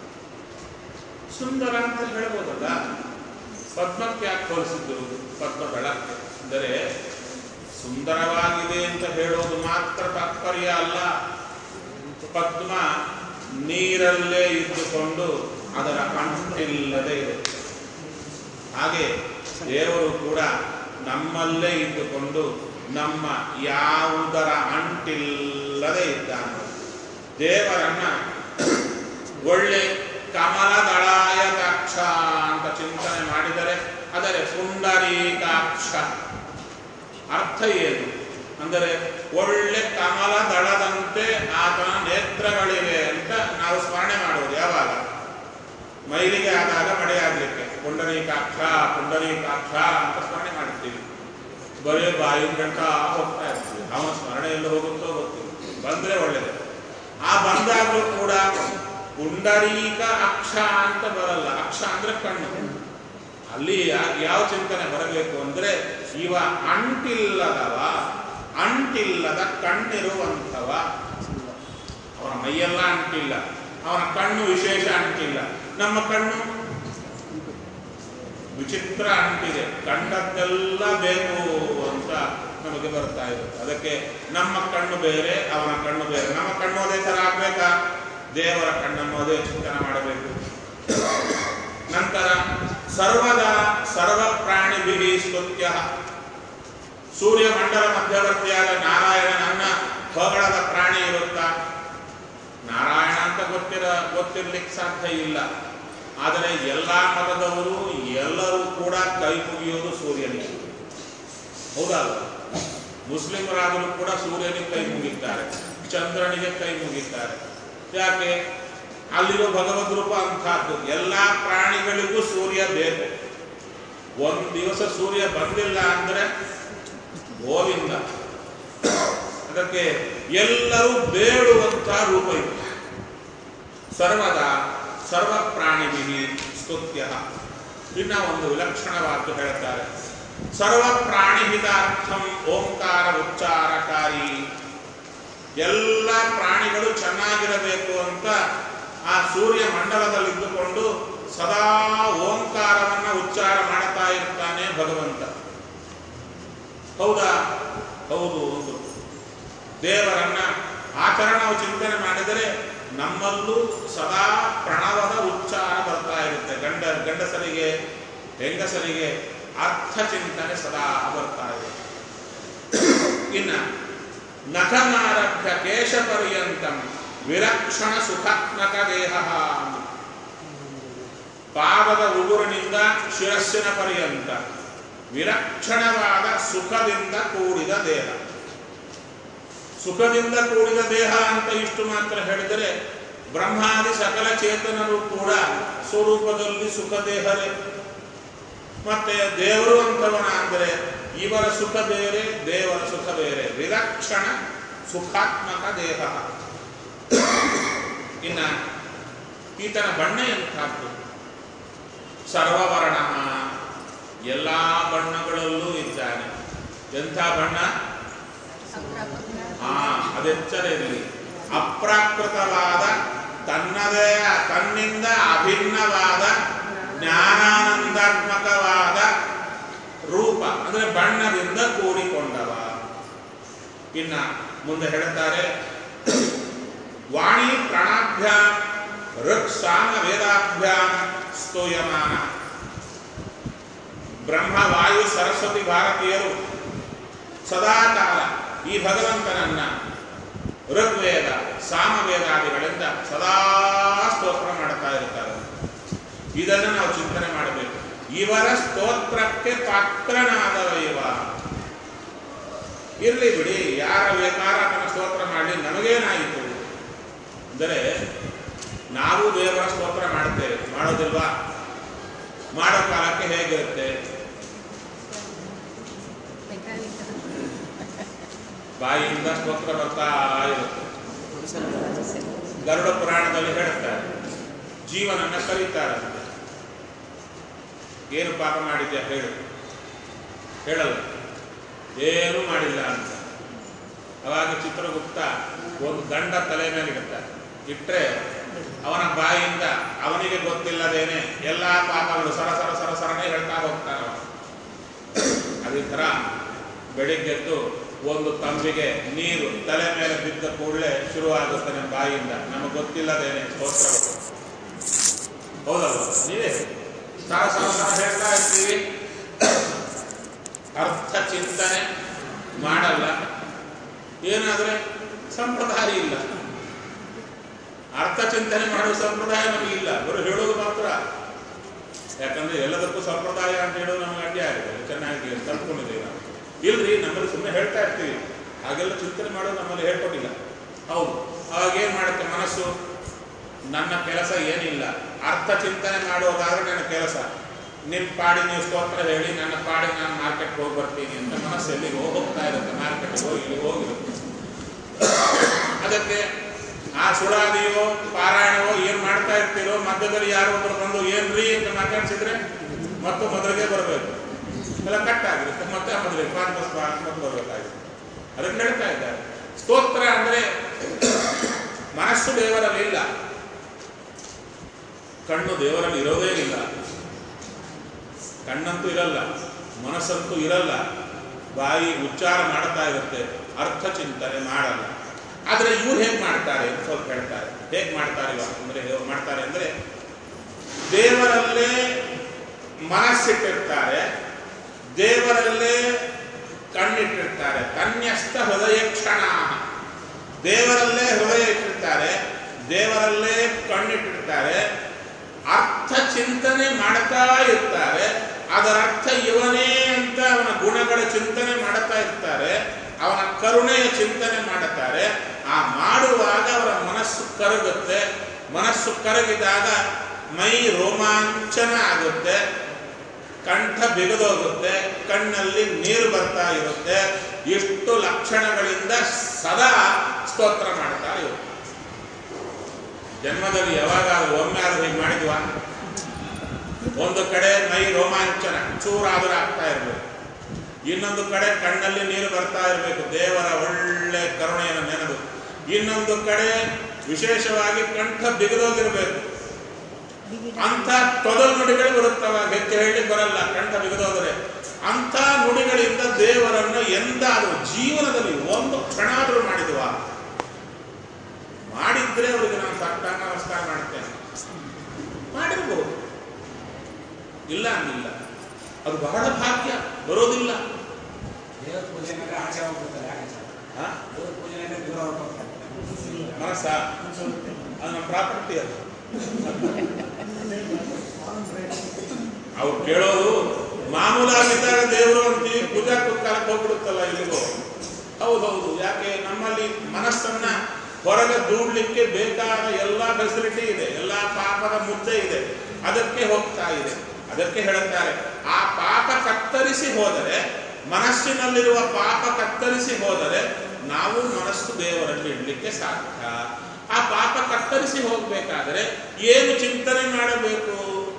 ಸುಂದರ ಅಂತ ಹೇಳ್ಬೋದಲ್ಲ ಪದ್ಮಕ್ಕೆ ಯಾಕೆ ಹೋಲಿಸಿದ್ರು ಪದ್ಮ ದಳಕ್ಕೆ ಅಂದರೆ ಸುಂದರವಾಗಿದೆ ಅಂತ ಹೇಳೋದು ಮಾತ್ರ ತಾತ್ಪರ್ಯ ಅಲ್ಲ ಪದ್ಮ ನೀರಲ್ಲೇ ಇದ್ದುಕೊಂಡು ಅದರ ಅಂಟಿಲ್ಲದೆ ಇರುತ್ತೆ ಹಾಗೆ ದೇವರು ಕೂಡ ನಮ್ಮಲ್ಲೇ ಇದ್ದುಕೊಂಡು ನಮ್ಮ ಯಾವುದರ ಅಂಟಿಲ್ಲದೆ ಇದ್ದಾನೆ ದೇವರನ್ನ ಒಳ್ಳೆ ಕಮಲದಳಾಯಕಾಕ್ಷ ಅಂತ ಚಿಂತನೆ ಮಾಡಿದರೆ ಅದರ ಪುಂಡರೀಕಾಕ್ಷ ಅರ್ಥ ಏನು ಅಂದರೆ ಒಳ್ಳೆ ಕಮಲ ದಳದಂತೆ ಆತನ ನೇತ್ರಗಳಿವೆ ಅಂತ ನಾವು ಸ್ಮರಣೆ ಮಾಡುವುದು ಯಾವಾಗ ಮೈಲಿಗೆ ಆದಾಗ ಮಳೆಯಾಗಲಿಕ್ಕೆ ಪುಂಡರೀಕಾಕ್ಷ ಪುಂಡರೀಕಾಕ್ಷ ಅಂತ ಸ್ಮರಣೆ ಮಾಡ್ತೀವಿ ಬರೀ ಬಾಯಿ ಗಂಟ ಹೋಗ್ತಾ ಇರ್ತೀವಿ ಅವನ ಸ್ಮರಣೆಯಲ್ಲಿ ಹೋಗುತ್ತೋ ಗೊತ್ತಿಲ್ಲ ಬಂದ್ರೆ ಒಳ್ಳೇದು ಆ ಬಂದಾಗಲೂ ಕೂಡ ಪುಂಡರೀಕ ಅಕ್ಷ ಅಂತ ಬರಲ್ಲ ಅಕ್ಷ ಅಂದ್ರೆ ಕಣ್ಣು ಅಲ್ಲಿ ಯಾ- ಯಾವ ಚಿಂತನೆ ಬರಬೇಕು ಅಂದ್ರೆ ಇವ ಅಂಟಿಲ್ಲದವ ಅಂಟಿಲ್ಲದ ಕಣ್ಣಿರುವಂಥವ ಅವನ ಮೈಯೆಲ್ಲ ಅಂಟಿಲ್ಲ ಅವನ ಕಣ್ಣು ವಿಶೇಷ ಅಂಟಿಲ್ಲ ನಮ್ಮ ಕಣ್ಣು ವಿಚಿತ್ರ ಅಂಟಿದೆ ಕಂಡದ್ದೆಲ್ಲ ಬೇಕು ಅಂತ ನಮಗೆ ಬರ್ತಾ ಇದೆ ಅದಕ್ಕೆ ನಮ್ಮ ಕಣ್ಣು ಬೇರೆ ಅವನ ಕಣ್ಣು ಬೇರೆ ನಮ್ಮ ಕಣ್ಣು ಅದೇ ಥರ ಆಗ್ಬೇಕಾ ದೇವರ ಕಣ್ಣನ್ನು ಅದೇ ಚಿಂತನೆ ಮಾಡಬೇಕು ನಂತರ ಸರ್ವದಾ ಸರ್ವ ಪ್ರಾಣಿಭಿ ಸ್ತುತ್ಯ ಸೂರ್ಯಮಂಡಲ ಮಧ್ಯವರ್ತಿಯಾದ ನಾರಾಯಣನನ್ನ ಹೊಗಳದ ಪ್ರಾಣಿ ಇರುತ್ತಾ ನಾರಾಯಣ ಅಂತ ಗೊತ್ತಿರ ಗೊತ್ತಿರ್ಲಿಕ್ಕೆ ಸಾಧ್ಯ ಇಲ್ಲ ಆದರೆ ಎಲ್ಲ ಮತದವರು ಎಲ್ಲರೂ ಕೂಡ ಕೈ ಮುಗಿಯೋದು ಸೂರ್ಯನಿಗೆ ಹೌದಲ್ಲ ಮುಸ್ಲಿಮರಾದರೂ ಕೂಡ ಸೂರ್ಯನಿಗೆ ಕೈ ಮುಗಿತಾರೆ ಚಂದ್ರನಿಗೆ ಕೈ ಮುಗಿತಾರೆ ಯಾಕೆ ಅಲ್ಲಿರೋ ಭಗವದ್ ರೂಪ ಅಂತಹದ್ದು ಎಲ್ಲ ಪ್ರಾಣಿಗಳಿಗೂ ಸೂರ್ಯ ಬೇಕು ಒಂದು ದಿವಸ ಸೂರ್ಯ ಬಂದಿಲ್ಲ ಅಂದ್ರೆ ಗೋವಿಂದ ಅದಕ್ಕೆ ಎಲ್ಲರೂ ಬೇಡುವಂತ ರೂಪ ಇದೆ ಸರ್ವದಾ ಸರ್ವ ಪ್ರಾಣಿಭಿ ಸ್ತುತ್ಯ ಇನ್ನ ಒಂದು ವಿಲಕ್ಷಣವಾದ್ದು ಹೇಳ್ತಾರೆ ಸರ್ವ ಪ್ರಾಣಿಹಿತಾರ್ಥಂ ಓಂಕಾರ ಉಚ್ಚಾರಕಾರಿ ಎಲ್ಲ ಪ್ರಾಣಿಗಳು ಚೆನ್ನಾಗಿರಬೇಕು ಅಂತ ಆ ಸೂರ್ಯ ಮಂಡಲದಲ್ಲಿದ್ದುಕೊಂಡು ಸದಾ ಓಂಕಾರವನ್ನ ಉಚ್ಚಾರ ಮಾಡ್ತಾ ಇರ್ತಾನೆ ಭಗವಂತ ಹೌದಾ ಹೌದು ಹೌದು ದೇವರನ್ನ ಆಚರಣ ನಾವು ಚಿಂತನೆ ಮಾಡಿದರೆ ನಮ್ಮಲ್ಲೂ ಸದಾ ಪ್ರಣವದ ಉಚ್ಚಾರ ಬರ್ತಾ ಇರುತ್ತೆ ಗಂಡ ಗಂಡಸರಿಗೆ ಹೆಂಗಸರಿಗೆ ಅರ್ಥ ಚಿಂತನೆ ಸದಾ ಬರ್ತಾ ಇದೆ ಇನ್ನ ನಖನಾರಭ್ಯ ಕೇಶ ಪರ್ಯಂತಂ ವಿಲಕ್ಷಣ ಸುಖಾತ್ಮಕ ದೇಹ ಪಾದದ ಉಗುರಿನಿಂದ ಶಿರಸ್ಸಿನ ಪರ್ಯಂತ ವಿಲಕ್ಷಣವಾದ ಸುಖದಿಂದ ಕೂಡಿದ ದೇಹ ಸುಖದಿಂದ ಕೂಡಿದ ದೇಹ ಅಂತ ಇಷ್ಟು ಮಾತ್ರ ಹೇಳಿದರೆ ಬ್ರಹ್ಮಾದಿ ಸಕಲ ಚೇತನರು ಕೂಡ ಸ್ವರೂಪದಲ್ಲಿ ಸುಖ ದೇಹರೇ ಮತ್ತೆ ದೇವರು ಅಂತವನ ಅಂದರೆ ಇವರ ಸುಖ ಬೇರೆ ದೇವರ ಸುಖ ಬೇರೆ ವಿಲಕ್ಷಣ ಸುಖಾತ್ಮಕ ದೇಹ ಇನ್ನ ಈತನ ಬಣ್ಣ ಎಂಥದ್ದು ಸರ್ವವರ್ಣ ಎಲ್ಲ ಬಣ್ಣಗಳಲ್ಲೂ ಇದ್ದಾನೆ ಎಂಥ ಬಣ್ಣ ಹಾ ಅದೆಚ್ಚರ ಇರಲಿ ಅಪ್ರಾಕೃತವಾದ ತನ್ನದೇ ತನ್ನಿಂದ ಅಭಿನ್ನವಾದ ಜ್ಞಾನಾನಂದಾತ್ಮಕವಾದ ರೂಪ ಅಂದ್ರೆ ಬಣ್ಣದಿಂದ ಕೂಡಿಕೊಂಡವ ಇನ್ನ ಮುಂದೆ ಹೇಳುತ್ತಾರೆ ವಾಣಿ ಪ್ರಾಣಾಭ್ಯಾಂ ಋಕ್ ಸಾಮ ವೇದಾಭ್ಯಾಂ ಸ್ತೂಯಮಾನ ಬ್ರಹ್ಮ ವಾಯು ಸರಸ್ವತಿ ಭಾರತೀಯರು ಸದಾಕಾಲ ಈ ಭಗವಂತನನ್ನ ಋಗ್ವೇದ ಸಾಮವೇದಾದಿಗಳಿಂದ ಸದಾ ಸ್ತೋತ್ರ ಮಾಡ್ತಾ ಇರ್ತಾರೆ ಇದನ್ನು ನಾವು ಚಿಂತನೆ ಮಾಡಬೇಕು ಇವರ ಸ್ತೋತ್ರಕ್ಕೆ ಪಾತ್ರನಾದವ ಇವ ಇರ್ಲಿ ಬಿಡಿ ಯಾರ ಬೇಕಾರ ಅದನ್ನು ಸ್ತೋತ್ರ ಮಾಡಲಿ ನಮಗೇನಾಯಿತು ಅಂದರೆ ನಾವು ಸ್ತೋತ್ರ ಬರ್ತಾ ಇರುತ್ತೆ ಗರುಡ ಪುರಾಣದಲ್ಲಿ ಹೇಳುತ್ತಾರೆ ಜೀವನನ್ನ ಕರೀತಾರಂತೆ ಏನು ಪಾಪ ಮಾಡಿದ್ಯಾ ಹೇಳು ಹೇಳಲ್ಲ ಏನೂ ಮಾಡಿಲ್ಲ ಅಂತ ಅವಾಗ ಚಿತ್ರಗುಪ್ತ ಒಂದು ದಂಡ ತಲೆ ಮೇಲೆ ಇಡುತ್ತಾರೆ ಇಟ್ಟರೆ ಅವನ ಬಾಯಿಯಿಂದ ಅವನಿಗೆ ಗೊತ್ತಿಲ್ಲದೇನೆ ಎಲ್ಲ ಪಾಪಗಳು ಸರ ಸರ ಸರ ಸರನೇ ಹೇಳ್ತಾ ಹೋಗ್ತಾನೆ ಅವನು ಅದೇ ಥರ ಬೆಳಿಗ್ಗೆದ್ದು ಒಂದು ತಂಬಿಗೆ ನೀರು ತಲೆ ಮೇಲೆ ಬಿದ್ದ ಕೂಡಲೇ ಶುರುವಾಗುತ್ತಾನೆ ಬಾಯಿಯಿಂದ ನಮಗೆ ಗೊತ್ತಿಲ್ಲದೇನೆ ಸ್ತೋತ್ರಗಳು ಹೌದಲ್ಲ ನೀವೇ ಸರ ಸರ ಸರ ಹೇಳ್ತಾ ಇರ್ತೀವಿ ಅರ್ಥ ಚಿಂತನೆ ಮಾಡಲ್ಲ ಏನಾದ್ರೆ ಸಂಪ್ರದಾಯ ಇಲ್ಲ ಅರ್ಥ ಚಿಂತನೆ ಮಾಡುವ ಸಂಪ್ರದಾಯ ನಮಗಿಲ್ಲ ಬರೀ ಹೇಳೋದು ಮಾತ್ರ ಯಾಕಂದ್ರೆ ಎಲ್ಲದಕ್ಕೂ ಸಂಪ್ರದಾಯ ಅಂತ ಹೇಳೋದು ನಮಗೆ ಅಡ್ಡಿ ಆಗಿದೆ ಚೆನ್ನಾಗಿ ಕಲ್ತ್ಕೊಂಡಿದ್ದೀವಿ ನಾವು ಇಲ್ರಿ ನಮ್ಮಲ್ಲಿ ಸುಮ್ಮನೆ ಹೇಳ್ತಾ ಇರ್ತೀವಿ ಹಾಗೆಲ್ಲ ಚಿಂತನೆ ಮಾಡೋದು ನಮ್ಮಲ್ಲಿ ಹೇಳ್ಕೊಟ್ಟಿಲ್ಲ ಹೌದು ಅವಾಗ ಏನ್ ಮಾಡುತ್ತೆ ಮನಸ್ಸು ನನ್ನ ಕೆಲಸ ಏನಿಲ್ಲ ಅರ್ಥ ಚಿಂತನೆ ಮಾಡುವುದಾದ್ರೆ ನನ್ನ ಕೆಲಸ ನಿನ್ನ ಪಾಡಿ ನೀವು ಸ್ತೋತ್ರ ಹೇಳಿ ನನ್ನ ಪಾಡಿ ನಾನು ಮಾರ್ಕೆಟ್ಗೆ ಹೋಗಿ ಬರ್ತೀನಿ ಅಂತ ಮನಸ್ಸು ಎಲ್ಲಿಗೆ ಹೋಗ್ತಾ ಇರುತ್ತೆ ಮಾರ್ಕೆಟ್ಗೆ ಹೋಗಿ ಇಲ್ಲಿ ಹೋಗಿರುತ್ತೆ ಅದಕ್ಕೆ ಆ ಸುಳಾದಿಯೋ ಪಾರಾಯಣವೋ ಏನ್ ಮಾಡ್ತಾ ಇರ್ತೀರೋ ಮಧ್ಯದಲ್ಲಿ ಯಾರೋ ಒಬ್ಬರು ಬಂದು ಏನ್ರಿ ಅಂತ ಮಾತಾಡ್ಸಿದ್ರೆ ಮತ್ತು ಮೊದಲಿಗೆ ಬರಬೇಕು ಎಲ್ಲ ಕಟ್ ಆಗಿರುತ್ತೆ ಮತ್ತೆ ಆ ಮೊದಲಿಗೆ ಪಾರ್ಮಸ್ ಪಾರ್ಮಸ್ ಬರಬೇಕಾಗುತ್ತೆ ಅದಕ್ಕೆ ಹೇಳ್ತಾ ಇದ್ದಾರೆ ಸ್ತೋತ್ರ ಅಂದ್ರೆ ಮನಸ್ಸು ದೇವರಲ್ಲಿ ಇಲ್ಲ ಕಣ್ಣು ದೇವರಲ್ಲಿ ಇರೋದೇ ಇಲ್ಲ ಕಣ್ಣಂತೂ ಇರಲ್ಲ ಮನಸ್ಸಂತೂ ಇರಲ್ಲ ಬಾಯಿ ಉಚ್ಚಾರ ಮಾಡ್ತಾ ಇರುತ್ತೆ ಅರ್ಥ ಚಿಂತನೆ ಮಾಡಲ್ಲ ಆದರೆ ಇವ್ರು ಹೇಗೆ ಮಾಡ್ತಾರೆ ಅಂತ ಸ್ವಲ್ಪ ಹೇಳ್ತಾರೆ ಹೇಗೆ ಮಾಡ್ತಾರೆ ಇವಾಗ ಅಂದ್ರೆ ಹೇಗೆ ಮಾಡ್ತಾರೆ ಅಂದ್ರೆ ದೇವರಲ್ಲೇ ಮನಸ್ಸಿಟ್ಟಿರ್ತಾರೆ ದೇವರಲ್ಲೇ ಕಣ್ಣಿಟ್ಟಿರ್ತಾರೆ ಕನ್ಯಸ್ಥ ಹೃದಯ ಕ್ಷಣ ದೇವರಲ್ಲೇ ಹೃದಯ ಇಟ್ಟಿರ್ತಾರೆ ದೇವರಲ್ಲೇ ಕಣ್ಣಿಟ್ಟಿರ್ತಾರೆ ಅರ್ಥ ಚಿಂತನೆ ಮಾಡ್ತಾ ಇರ್ತಾರೆ ಅದರ ಅರ್ಥ ಇವನೇ ಅಂತ ಅವನ ಗುಣಗಳ ಚಿಂತನೆ ಮಾಡ್ತಾ ಇರ್ತಾರೆ ಅವನ ಕರುಣೆಯ ಚಿಂತನೆ ಮಾಡುತ್ತಾರೆ ಆ ಮಾಡುವಾಗ ಅವರ ಮನಸ್ಸು ಕರಗುತ್ತೆ ಮನಸ್ಸು ಕರಗಿದಾಗ ಮೈ ರೋಮಾಂಚನ ಆಗುತ್ತೆ ಕಂಠ ಬಿಗದೋಗುತ್ತೆ ಕಣ್ಣಲ್ಲಿ ನೀರು ಬರ್ತಾ ಇರುತ್ತೆ ಇಷ್ಟು ಲಕ್ಷಣಗಳಿಂದ ಸದಾ ಸ್ತೋತ್ರ ಮಾಡ್ತಾ ಇರುತ್ತೆ ಜನ್ಮದಲ್ಲಿ ಯಾವಾಗಾದ್ರೂ ಒಮ್ಮೆ ಆದ್ರೂ ಹೀಗೆ ಮಾಡಿದ್ವಾ ಒಂದು ಕಡೆ ಮೈ ರೋಮಾಂಚನ ಚೂರಾದ್ರೂ ಆಗ್ತಾ ಇರ್ಬೇಕು ಇನ್ನೊಂದು ಕಡೆ ಕಣ್ಣಲ್ಲಿ ನೀರು ಬರ್ತಾ ಇರಬೇಕು ದೇವರ ಒಳ್ಳೆ ಕರುಣೆಯನ್ನು ನೆನೆದು ಇನ್ನೊಂದು ಕಡೆ ವಿಶೇಷವಾಗಿ ಕಂಠ ಬಿಗದೋಗಿರ್ಬೇಕು ಅಂಥ ತೊದಲು ನುಡಿಗಳು ಬರುತ್ತವ ಹೆಚ್ಚು ಹೇಳಿ ಬರಲ್ಲ ಕಂಠ ಬಿಗದೋದ್ರೆ ಅಂಥ ನುಡಿಗಳಿಂದ ದೇವರನ್ನು ಎಂದಾದರೂ ಜೀವನದಲ್ಲಿ ಒಂದು ಕ್ಷಣ ಆದರೂ ಮಾಡಿದ್ವ ಮಾಡಿದ್ರೆ ಅವರಿಗೆ ನಾನು ಸಾಷ್ಟಾಂಗ ನಮಸ್ಕಾರ ಮಾಡ್ತೇನೆ ಮಾಡಿರ್ಬೋದು ಇಲ್ಲ ಅನ್ನಿಲ್ಲ ಅದು ಬಹಳ ಭಾಗ್ಯ ಬರೋದಿಲ್ಲ ದೇವರ ಪೂಜೆ ಮೇಲೆ ಆಚೆ ಹೋಗ್ಬಿಡ್ತಾರೆ ಯಾಕೆ ಸರ್? ಹಾ? ದೇವರ ಪೂಜೆ ಮೇಲೆ ದೂರ ಹೊರಟೋಗ್ತಾರೆ ಮನಸ್ಸ ಅದು ನಮ್ಮ ಪ್ರಾಪರ್ಟಿ ಅದು ಅವ್ರು ಕೇಳೋದು ಮಾಮೂಲಾಗಿದ್ದಾಗ ದೇವರು ಅಂತೀವಿ ಪೂಜಾ ಕಾಲಕ್ಕೆ ಹೋಗ್ಬಿಡುತ್ತಲ್ಲ ಇಲ್ಲಿಗೂ ಹೌದೌದು ಯಾಕೆ ನಮ್ಮಲ್ಲಿ ಮನಸ್ಸನ್ನ ಹೊರಗೆ ದೂಡ್ಲಿಕ್ಕೆ ಬೇಕಾದ ಎಲ್ಲ ಫೆಸಿಲಿಟಿ ಇದೆ ಎಲ್ಲ ಪಾಪದ ಮುದ್ದೆ ಇದೆ ಅದಕ್ಕೆ ಹೋಗ್ತಾ ಇದೆ ಅದಕ್ಕೆ ಹೇಳುತ್ತಾರೆ ಆ ಪಾಪ ಕತ್ತರಿಸಿ ಹೋದರೆ ಮನಸ್ಸಿನಲ್ಲಿರುವ ಪಾಪ ಕತ್ತರಿಸಿ ಹೋದರೆ ನಾವು ಮನಸ್ಸು ದೇವರಲ್ಲಿ ಇಡ್ಲಿಕ್ಕೆ ಸಾಧ್ಯ ಆ ಪಾಪ ಕತ್ತರಿಸಿ ಹೋಗ್ಬೇಕಾದರೆ ಏನು ಚಿಂತನೆ ಮಾಡಬೇಕು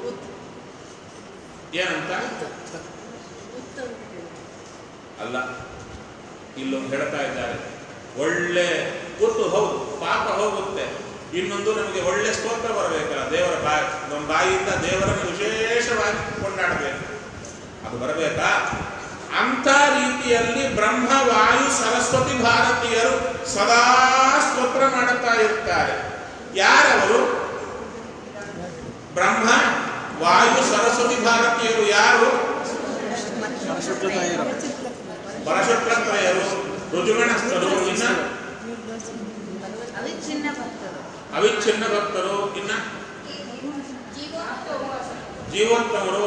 ಏನಂತ ಅಲ್ಲ ಇಲ್ಲೊಂದು ಹೇಳ್ತಾ ಇದ್ದಾರೆ ಒಳ್ಳೆ ಗೊತ್ತು ಹೌದು ಪಾಪ ಹೋಗುತ್ತೆ ಇನ್ನೊಂದು ನಮಗೆ ಒಳ್ಳೆ ಸ್ತೋತ್ರ ಬರಬೇಕಲ್ಲ ದೇವರ ಬಾಯಿ ನಮ್ಮ ಬಾಯಿಯಿಂದ ದೇವರನ್ನು ವಿಶೇಷವಾಗಿ ಕೊಂಡಾಡಬೇಕು ಅದು ಬರಬೇಕಾ ಅಂಥ ರೀತಿಯಲ್ಲಿ ಬ್ರಹ್ಮ ವಾಯು ಸರಸ್ವತಿ ಭಾರತೀಯರು ಸದಾ ಸ್ತೋತ್ರ ಮಾಡುತ್ತಾ ಇರ್ತಾರೆ ಯಾರವರು ಬ್ರಹ್ಮ ವಾಯು ಸರಸ್ವತಿ ಭಾರತೀಯರು ಯಾರು ಪರಶುಕ್ರತ್ರಯರು ರುಜುಗಣಸ್ಥರು ಇನ್ನ ಅವಿಚ್ಛಿನ್ನ ಭಕ್ತರು ಅವಿಚ್ಛಿನ್ನ ಭಕ್ತರು ಇನ್ನ ಜೀವೋತ್ತಮರು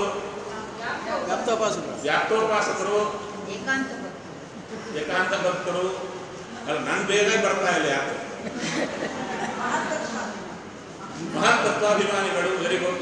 ವ್ಯಾಪ್ತೋಪಾಸಕರು ಏಕಾಂತ ಭಕ್ತರು ಏಕಾಂತ ಭಕ್ತರು ಅಲ್ಲ ನನ್ ಬೇಗ ಬರ್ತಾ ಇಲ್ಲ ಯಾಕೆ ಮಹತ್ತತ್ವಾಭಿಮಾನಿಗಳು ವೆರಿ ಗುಡ್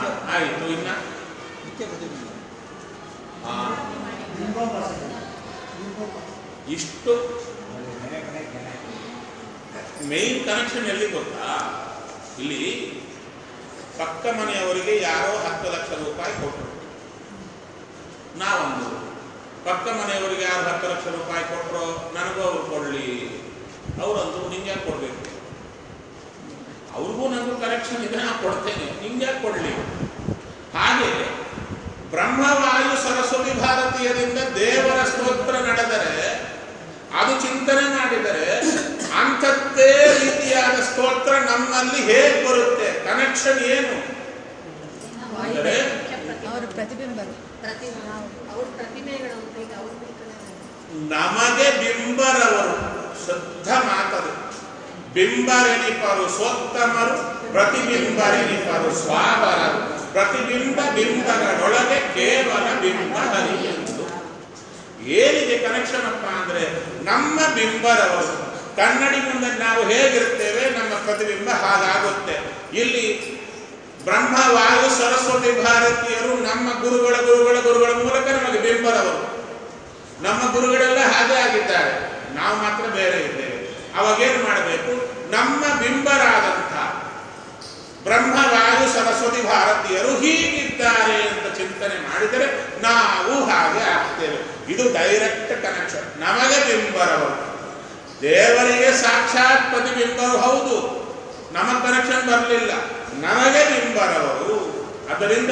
ಆಯಿತು ಇನ್ನ ಆ, ಇಷ್ಟು ಅಲ್ಲಿ ಮನೆ ಮನೆ ಕೆನೆ ಮೇನ್ ಕನೆಕ್ಷನ್ ಎಲ್ಲಿ ಗೊತ್ತಾ ಇಲ್ಲಿ ಪಕ್ಕ ಮನೆಯವರಿಗೆ ಯಾರೋ ಹತ್ತು ಲಕ್ಷ ರೂಪಾಯಿ ಕೊಟ್ಟರು ನಾವೊಂದು ಪಕ್ಕ ಮನೆಯವರಿಗೆ ಯಾರು ಹತ್ತು ಲಕ್ಷ ರೂಪಾಯಿ ಕೊಟ್ಟರು ನನಗೂ ಅವ್ರು ಕೊಡಲಿ ಅವರಂದ್ರು ನಿಂಗೆ ಯಾಕೆ ಕೊಡಬೇಕು ಅವ್ರಿಗೂ ನನಗೂ ಕನೆಕ್ಷನ್ ಇದೆ ನಾ ಕೊಡ್ತೇನೆ ನಿಂಗೆ ಯಾಕೆ ಕೊಡಲಿ ಹಾಗೆ ಬ್ರಹ್ಮವಾಯು ಸರಸ್ವತಿ ಭಾರತೀಯರಿಂದ ದೇವರ ಸ್ತೋತ್ರ ನಡೆದರೆ ಅದು ಚಿಂತನೆ ಮಾಡಿದರೆ ಅಂಥದ್ದೇ ರೀತಿಯಾದ ಸ್ತೋತ್ರ ನಮ್ಮಲ್ಲಿ ಹೇಗೆ ಬರುತ್ತೆ ಕನೆಕ್ಷನ್ ಏನು ಅಂದರೆ ಅವರು ಪ್ರತಿಬಿಂಬರು ಪ್ರತಿ ಅವ್ರ ಪ್ರತಿಮೆಗಳು ಅಂತ ಈಗ ಅವ್ರ ಬೇಕಲ್ಲ ನಮಗೆ ಬಿಂಬರವರು ಶುದ್ಧ ಮಾತದು ಬಿಂಬರೆನಿಪರು ಸೋತ್ತಮರು ಪ್ರತಿಬಿಂಬರೆನಿಪರು ಸ್ವಾವರರು ಪ್ರತಿಬಿಂಬ ಬಿಂಬಗಳೊಳಗೆ ಕೇವಲ ಬಿಂಬ ಹರಿಯೆಂದು ಏನಿದೆ ಕನೆಕ್ಷನ್ ಅಪ್ಪ ಅಂದ್ರೆ ನಮ್ಮ ಬಿಂಬರವರು ಕನ್ನಡಿ ಮುಂದೆ ನಾವು ಹೇಗಿರ್ತೇವೆ ನಮ್ಮ ಪ್ರತಿಬಿಂಬ ಹಾಗಾಗುತ್ತೆ ಇಲ್ಲಿ ಬ್ರಹ್ಮ ವಾಯು ಸರಸ್ವತಿ ಭಾರತೀಯರು ನಮ್ಮ ಗುರುಗಳ ಗುರುಗಳ ಗುರುಗಳ ಮೂಲಕ ನಮಗೆ ಬಿಂಬರವರು ನಮ್ಮ ಗುರುಗಳೆಲ್ಲ ಹಾಗೆ ಆಗಿದ್ದಾರೆ ನಾವು ಮಾತ್ರ ಬೇರೆ ಇದ್ದೇವೆ ಅವಾಗೇನು ಮಾಡಬೇಕು ನಮ್ಮ ಬಿಂಬರಾದಂಥ ಬ್ರಹ್ಮ ವಾಯು ಸರಸ್ವತಿ ಭಾರತೀಯರು ಹೀಗಿದ್ದಾರೆ ಅಂತ ಚಿಂತನೆ ಮಾಡಿದರೆ ನಾವು ಹಾಗೆ ಆಗ್ತೇವೆ ಇದು ಡೈರೆಕ್ಟ್ ಕನೆಕ್ಷನ್ ನಮಗೆ ಬಿಂಬರವರು ದೇವರಿಗೆ ಸಾಕ್ಷಾತ್ ಪ್ರತಿಬಿಂಬರು ಹೌದು ನಮ್ಮ ಕನೆಕ್ಷನ್ ಬರಲಿಲ್ಲ ನಮಗೆ ಬಿಂಬರವರು ಅದರಿಂದ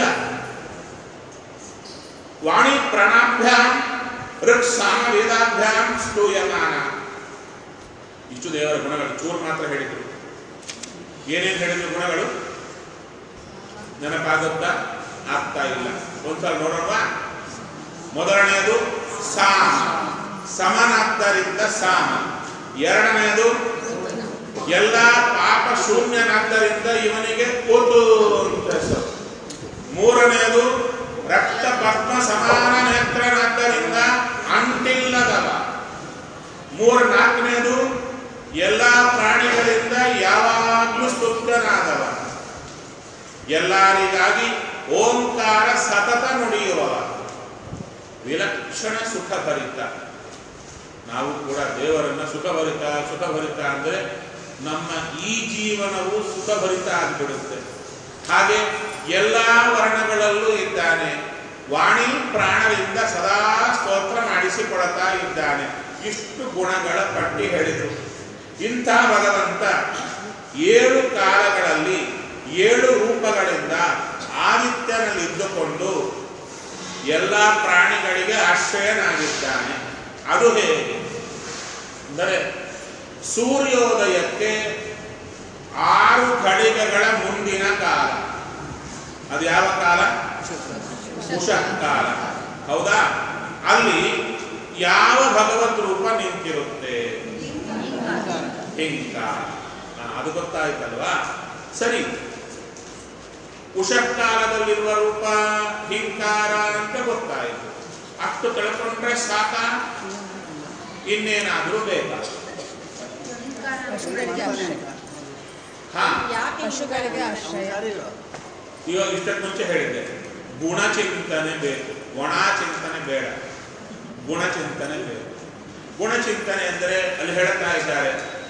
ವಾಣಿ ಪ್ರಾಣಾಭ್ಯಾಂ ಋಕ್ ಸಾಮ ವೇದಾಭ್ಯಾಂ ಸ್ತೂಯಮಾನ ಇಷ್ಟು ದೇವರ ಗುಣಗಳು ಚೂರು ಮಾತ್ರ ಹೇಳಿದರು ಏನೇನು ಹೇಳಿದ್ರು ಗುಣಗಳು ನೆನಪಾಗುತ್ತಾ ಆಗ್ತಾ ಇಲ್ಲ ಒಂದ್ಸಲ ನೋಡೋಣ ಮೊದಲನೆಯದು ಸಾಮ ಸಮನಾದ್ದರಿಂದ ಸಾಮ ಎರಡನೆಯದು ಎಲ್ಲ ಪಾಪ ಶೂನ್ಯನಾದ್ದರಿಂದ ಇವನಿಗೆ ಕೂತು ಅಂತ ಹೆಸರು ಮೂರನೆಯದು ರಕ್ತ ಪದ್ಮ ಸಮಾನ ನೇತ್ರನಾದ್ದರಿಂದ ಅಂಟಿಲ್ಲದವ ಮೂರ ನಾಲ್ಕನೇದು ಎಲ್ಲ ಪ್ರಾಣಿಗಳಿಂದ ಯಾವಾಗಲೂ ಸ್ತುತ್ಯನಾದವ ಎಲ್ಲರಿಗಾಗಿ ಓಂಕಾರ ಸತತ ನುಡಿಯುವವ ವಿಲಕ್ಷಣ ಸುಖಭರಿತ ನಾವು ಕೂಡ ದೇವರನ್ನ ಸುಖಭರಿತ ಸುಖಭರಿತ ಅಂದರೆ ನಮ್ಮ ಈ ಜೀವನವು ಸುಖಭರಿತ ಆಗಿಬಿಡುತ್ತೆ ಹಾಗೆ ಎಲ್ಲ ವರ್ಣಗಳಲ್ಲೂ ಇದ್ದಾನೆ ವಾಣಿ ಪ್ರಾಣದಿಂದ ಸದಾ ಸ್ತೋತ್ರ ಮಾಡಿಸಿಕೊಡುತ್ತಾ ಇದ್ದಾನೆ ಇಷ್ಟು ಗುಣಗಳ ಪಟ್ಟಿ ಹೇಳಿದರು ಇಂಥ ಭಗವಂತ ಏಳು ಕಾಲಗಳಲ್ಲಿ ಏಳು ರೂಪಗಳಿಂದ ಆದಿತ್ಯನಲ್ಲಿದ್ದುಕೊಂಡು ಎಲ್ಲ ಪ್ರಾಣಿಗಳಿಗೆ ಆಶ್ರಯನಾಗಿದ್ದಾನೆ ಅದು ಹೇಗೆ ಅಂದರೆ ಸೂರ್ಯೋದಯಕ್ಕೆ ಆರು ಘಳಿಗೆಗಳ ಮುಂದಿನ ಕಾಲ ಅದು ಯಾವ ಕಾಲ ಉಷಃ ಕಾಲ ಹೌದಾ ಅಲ್ಲಿ ಯಾವ ಭಗವತ್ ರೂಪ ನಿಂತಿರುತ್ತೆ ಹಿಂಕಾರ ಹಾ, ಅದು ಗೊತ್ತಾಯ್ತಲ್ವಾ ಸರಿ ಉಷಃಕಾಲದಲ್ಲಿರುವ ರೂಪ ಹಿಂಕಾರ ಅಂತ ಗೊತ್ತಾಯಿತು ಅಷ್ಟು ತಿಳ್ಕೊಂಡ್ರೆ ಸಾಕ ಇನ್ನೇನಾದ್ರೂ ಬೇಕಾ ಪಶುಗಳಿಗೆ ಆಶ್ರಯ ಹಾ ಯಾಕೆ ಪಶುಗಳಿಗೆ ಆಶ್ರಯ ಇವಾಗ ಇಷ್ಟಕ್ಕೆ ಮುಂಚೆ ಹೇಳಿದ್ದೆ ಗುಣಚಿಂತನೆ ಬೇಕು ಒಣ ಚಿಂತನೆ ಬೇಡ ಗುಣಚಿಂತನೆ ಬೇಕು ಗುಣಚಿಂತನೆ ಅಂದರೆ ಅಲ್ಲಿ ಹೇಳ್ತಾ ಇದ್ದಾರೆ